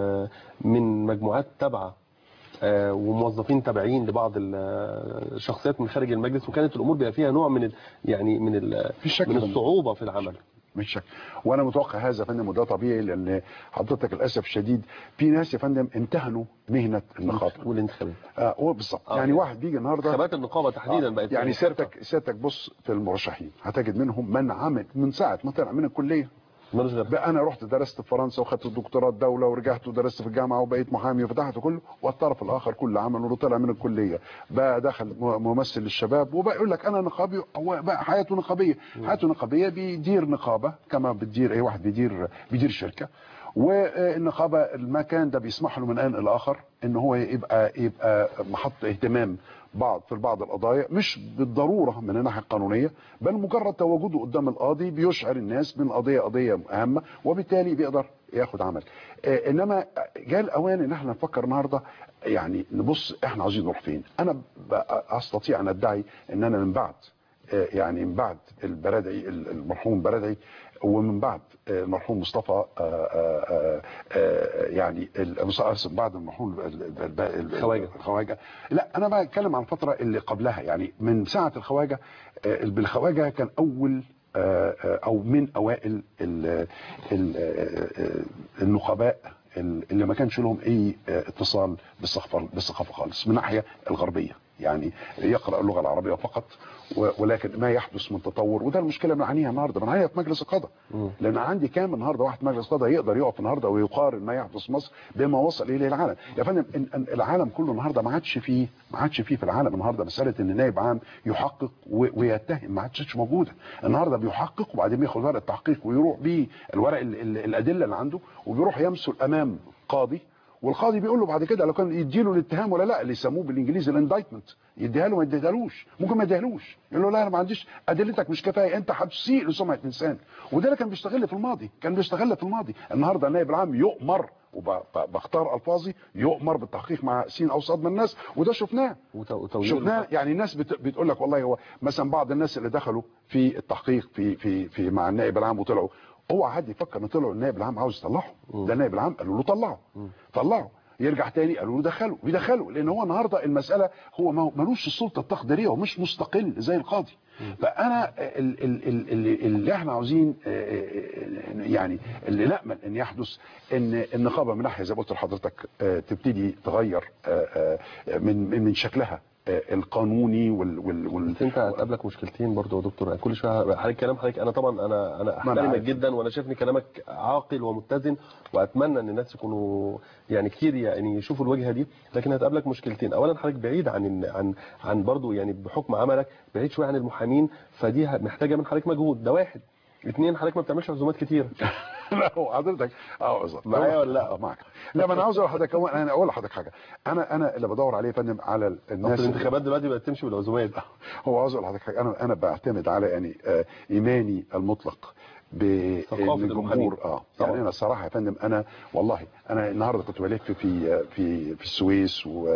ومن مجموعات تابعه آه، وموظفين تابعين لبعض الشخصيات من خارج المجلس وكانت الامور بيبقى فيها نوع من ال يعني من ال في شك من في الصعوبه في العمل مش شك وانا متوقع هذا يا فندم وده طبيعي لان حضرتك للاسف الشديد في ناس يا فندم امتهنوا مهنه النقابه والانتخابات اه هو بالظبط آه، يعني يعني واحد بيجي النهارده انتخابات النقابه تحديدا بقت يعني مرتبطة. سيادتك سيادتك بص في المرشحين هتجد منهم من عمل من ساعه ما طلع من الكليه ملوش غير بقى انا رحت درست في فرنسا وخدت الدكتوراه الدوله ورجعت ودرست في الجامعه وبقيت محامي وفتحت كله والطرف الاخر كل عمل ولو طلع من الكليه بقى دخل م- ممثل للشباب وبقى يقول لك انا نقابي هو بقى حياته نقابيه حياته نقابيه بيدير نقابه كما بتدير اي واحد بيدير بيدير شركه والنقابه المكان ده بيسمح له من ان الاخر ان هو يبقى يبقى محط اهتمام بعض في بعض القضايا مش بالضروره من الناحيه القانونيه بل مجرد تواجده قدام القاضي بيشعر الناس بان قضيه قضيه اهمه وبالتالي بيقدر ياخد عمل آه، انما جاء الاوان ان احنا نفكر النهارده يعني نبص احنا عايزين نروح فين انا ب- استطيع ان ادعي ان انا من بعد آه، يعني من بعد البرادعي المرحوم البرادعي ومن بعد آه، المرحوم مصطفى آه، آه، آه، يعني المصطفى بعد المرحوم ال- ال- ال- الخواجة. الخواجه لا انا بتكلم عن الفتره اللي قبلها يعني من ساعه الخواجه آه، بالخواجه كان اول آه، آه، او من اوائل ال- ال- آه، آه، النقباء اللي ما كانش لهم اي آه، اتصال بالثقافه بالثقافه خالص من الناحيه الغربيه يعني يقرا اللغه العربيه فقط و- ولكن ما يحدث من تطور وده المشكله اللي بنعانيها النهارده بنعانيها في مجلس القضاء لان عندي كام النهارده واحد مجلس قضاء يقدر يقف النهارده ويقارن ما يحدث في مصر بما وصل اليه العالم يا فندم إن إن العالم كله النهارده ما عادش فيه ما عادش فيه في العالم النهارده مساله ان نائب عام يحقق و- ويتهم ما عادش موجوده النهارده بيحقق وبعدين بياخد ورق التحقيق ويروح بيه الورق ال- ال- الادله اللي عنده وبيروح يمثل امام قاضي والقاضي بيقول له بعد كده لو كان يديله الاتهام ولا لا اللي يسموه بالانجليزي الاندايتمنت يديها له ما يديهالوش ممكن ما يديهالوش يقول له لا انا ما عنديش ادلتك مش كفايه انت هتسيء لسمعه انسان وده اللي كان بيستغل في الماضي كان بيستغل في الماضي النهارده النائب العام يؤمر وبختار الفاظي يؤمر بالتحقيق مع سين او صاد من الناس وده شفناه شفناه يعني الناس بت... بتقول لك والله هو مثلا بعض الناس اللي دخلوا في التحقيق في في في مع النائب العام وطلعوا اوعى حد يفكر ان طلعوا النائب العام عاوز يطلعه ده النائب العام قالوا له طلعه طلعه يرجع تاني قالوا له دخله بيدخله لان هو النهارده المساله هو ما- ملوش السلطه التقديريه ومش مستقل زي القاضي فانا ال- ال- ال- ال- اللي احنا عاوزين آه، آه، يعني اللي نامل ان يحدث ان النقابه من ناحيه زي ما قلت لحضرتك آه، تبتدي تغير آه، آه، من من من شكلها آه، القانوني وال وال وال بس انت هتقابلك مشكلتين برضه يا دكتور كل شويه حضرتك كلام حضرتك انا طبعا انا انا ما أنا احترمك عارف. جدا وانا شايف ان كلامك عاقل ومتزن واتمنى ان الناس يكونوا يعني كتير يعني يشوفوا الوجهه دي لكن هتقابلك مشكلتين اولا حضرتك بعيد عن عن عن برضه يعني بحكم عملك بعيد شويه عن المحامين فدي محتاجه من حضرتك مجهود ده واحد اثنين حضرتك ما بتعملش عزومات كتير لا هو حضرتك اه بالظبط معايا ولا لا؟ آه، معاك لا ما انا عاوز اقول لحضرتك هو انا اقول لحضرتك حاجه انا انا اللي بدور عليه يا فندم على ال- الناس اصل الانتخابات دلوقتي بقت تمشي بالعزومات هو عاوز اقول لحضرتك حاجه انا انا بعتمد على يعني آه، ايماني المطلق ثقافة المحامين. بالجمهور اه طبعا. يعني انا الصراحه يا فندم انا والله انا النهارده كنت بلف في في في السويس و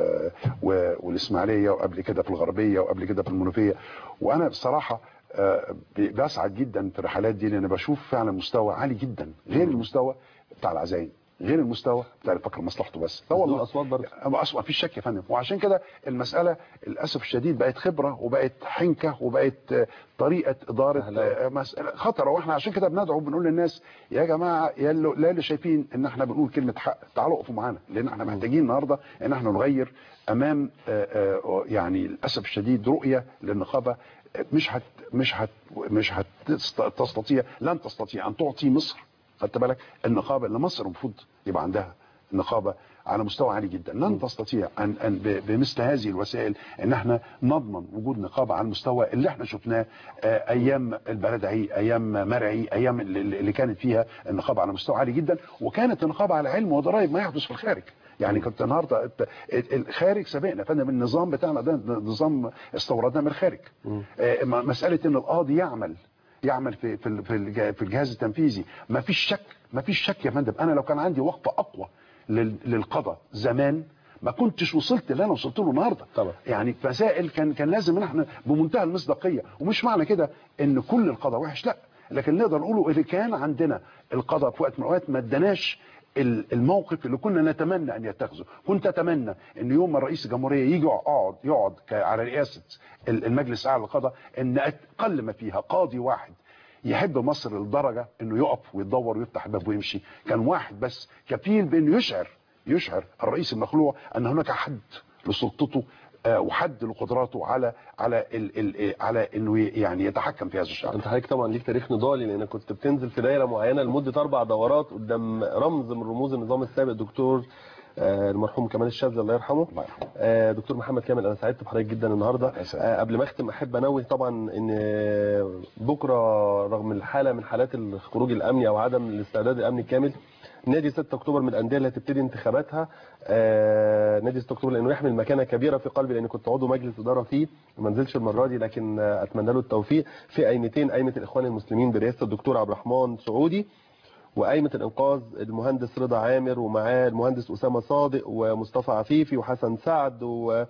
و والاسماعيليه وقبل كده في الغربيه وقبل كده في المنوفيه وانا بصراحه آه، ب- بسعد جدا في الرحلات دي لان بشوف فعلا مستوى عالي جدا غير المستوى بتاع العزايم غير المستوى بتاع اللي فاكر مصلحته بس ده والله اصوات برضه اصوات مفيش شك يا فندم وعشان كده المساله للاسف الشديد بقت خبره وبقت حنكه وبقت آه، طريقه اداره آه، مساله خطره واحنا عشان كده بندعو بنقول للناس يا جماعه يا اللي لا اللي شايفين ان احنا بنقول كلمه حق تعالوا اقفوا معانا لان احنا محتاجين النهارده ان احنا نغير امام آه، آه، يعني للاسف الشديد رؤيه للنقابه آه، مش هت مش هت مش هتستطيع لن تستطيع ان تعطي مصر خدت بالك النقابه اللي مصر المفروض يبقى عندها نقابه على مستوى عالي جدا لن تستطيع ان ان ب- بمثل هذه الوسائل ان احنا نضمن وجود نقابه على المستوى اللي احنا شفناه آه، ايام البلدعي ايام مرعي ايام اللي اللي كانت فيها النقابه على مستوى عالي جدا وكانت النقابه على علم وضرائب ما يحدث في الخارج يعني كنت النهارده الت- الخارج سبقنا فانا النظام بتاعنا ده نظام استوردناه من الخارج آه، م- مساله ان القاضي يعمل يعمل في في ال- في الج- في الجهاز التنفيذي ما فيش شك ما فيش شك يا فندم انا لو كان عندي وقت اقوى لل- للقضاء زمان ما كنتش وصلت اللي انا وصلت له النهارده طبعا. يعني مسائل كان كان لازم ان احنا بمنتهى المصداقيه ومش معنى كده ان كل القضاء وحش لا لكن نقدر نقوله اللي كان عندنا القضاء في وقت من الاوقات ما اداناش ال- الموقف اللي كنا نتمنى ان يتخذه كنت اتمنى ان يوم ما رئيس الجمهوريه يجي يقعد يقعد ك- على رئاسه ال- المجلس الاعلى للقضاء ان اقل ما فيها قاضي واحد يحب مصر لدرجه انه يقف ويدور ويفتح الباب ويمشي كان واحد بس كفيل بانه يشعر يشعر الرئيس المخلوع ان هناك حد لسلطته آه، وحد لقدراته على على ال ال على انه ي- يعني يتحكم في هذا الشعب انت حضرتك طبعا ليك تاريخ نضالي لانك كنت بتنزل في دايره معينه لمده اربع دورات قدام رمز من رموز النظام السابق الدكتور آه، المرحوم كمال الشاذلي الله يرحمه الله يرحمه. آه، دكتور محمد كامل انا سعدت بحضرتك جدا النهارده يسعدك. آه، قبل ما اختم احب انوه طبعا ان آه، بكره رغم الحاله من حالات الخروج الامني او عدم الاستعداد الامني الكامل نادي 6 اكتوبر من الانديه اللي هتبتدي انتخاباتها آه، نادي 6 اكتوبر لانه يحمل مكانه كبيره في قلبي لان كنت عضو مجلس اداره فيه ما نزلش المره دي لكن آه، اتمنى له التوفيق في قايمتين قايمه الاخوان المسلمين برئاسه الدكتور عبد الرحمن سعودي وقايمه الانقاذ المهندس رضا عامر ومعاه المهندس اسامه صادق ومصطفى عفيفي وحسن سعد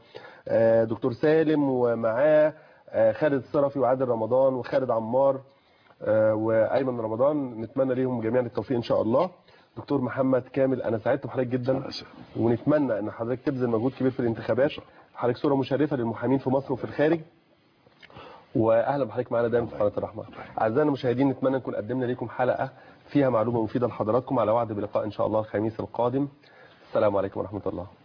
ودكتور سالم ومعاه آه، خالد الصرفي وعادل رمضان وخالد عمار آه، وايمن رمضان نتمنى ليهم جميعا التوفيق ان شاء الله دكتور محمد كامل انا سعدت بحضرتك جدا ونتمنى ان حضرتك تبذل مجهود كبير في الانتخابات حضرتك صوره مشرفه للمحامين في مصر وفي الخارج واهلا بحضرتك معانا دايما في قناه الرحمه اعزائنا المشاهدين نتمنى نكون قدمنا لكم حلقه فيها معلومه مفيده لحضراتكم على وعد بلقاء ان شاء الله الخميس القادم السلام عليكم ورحمه الله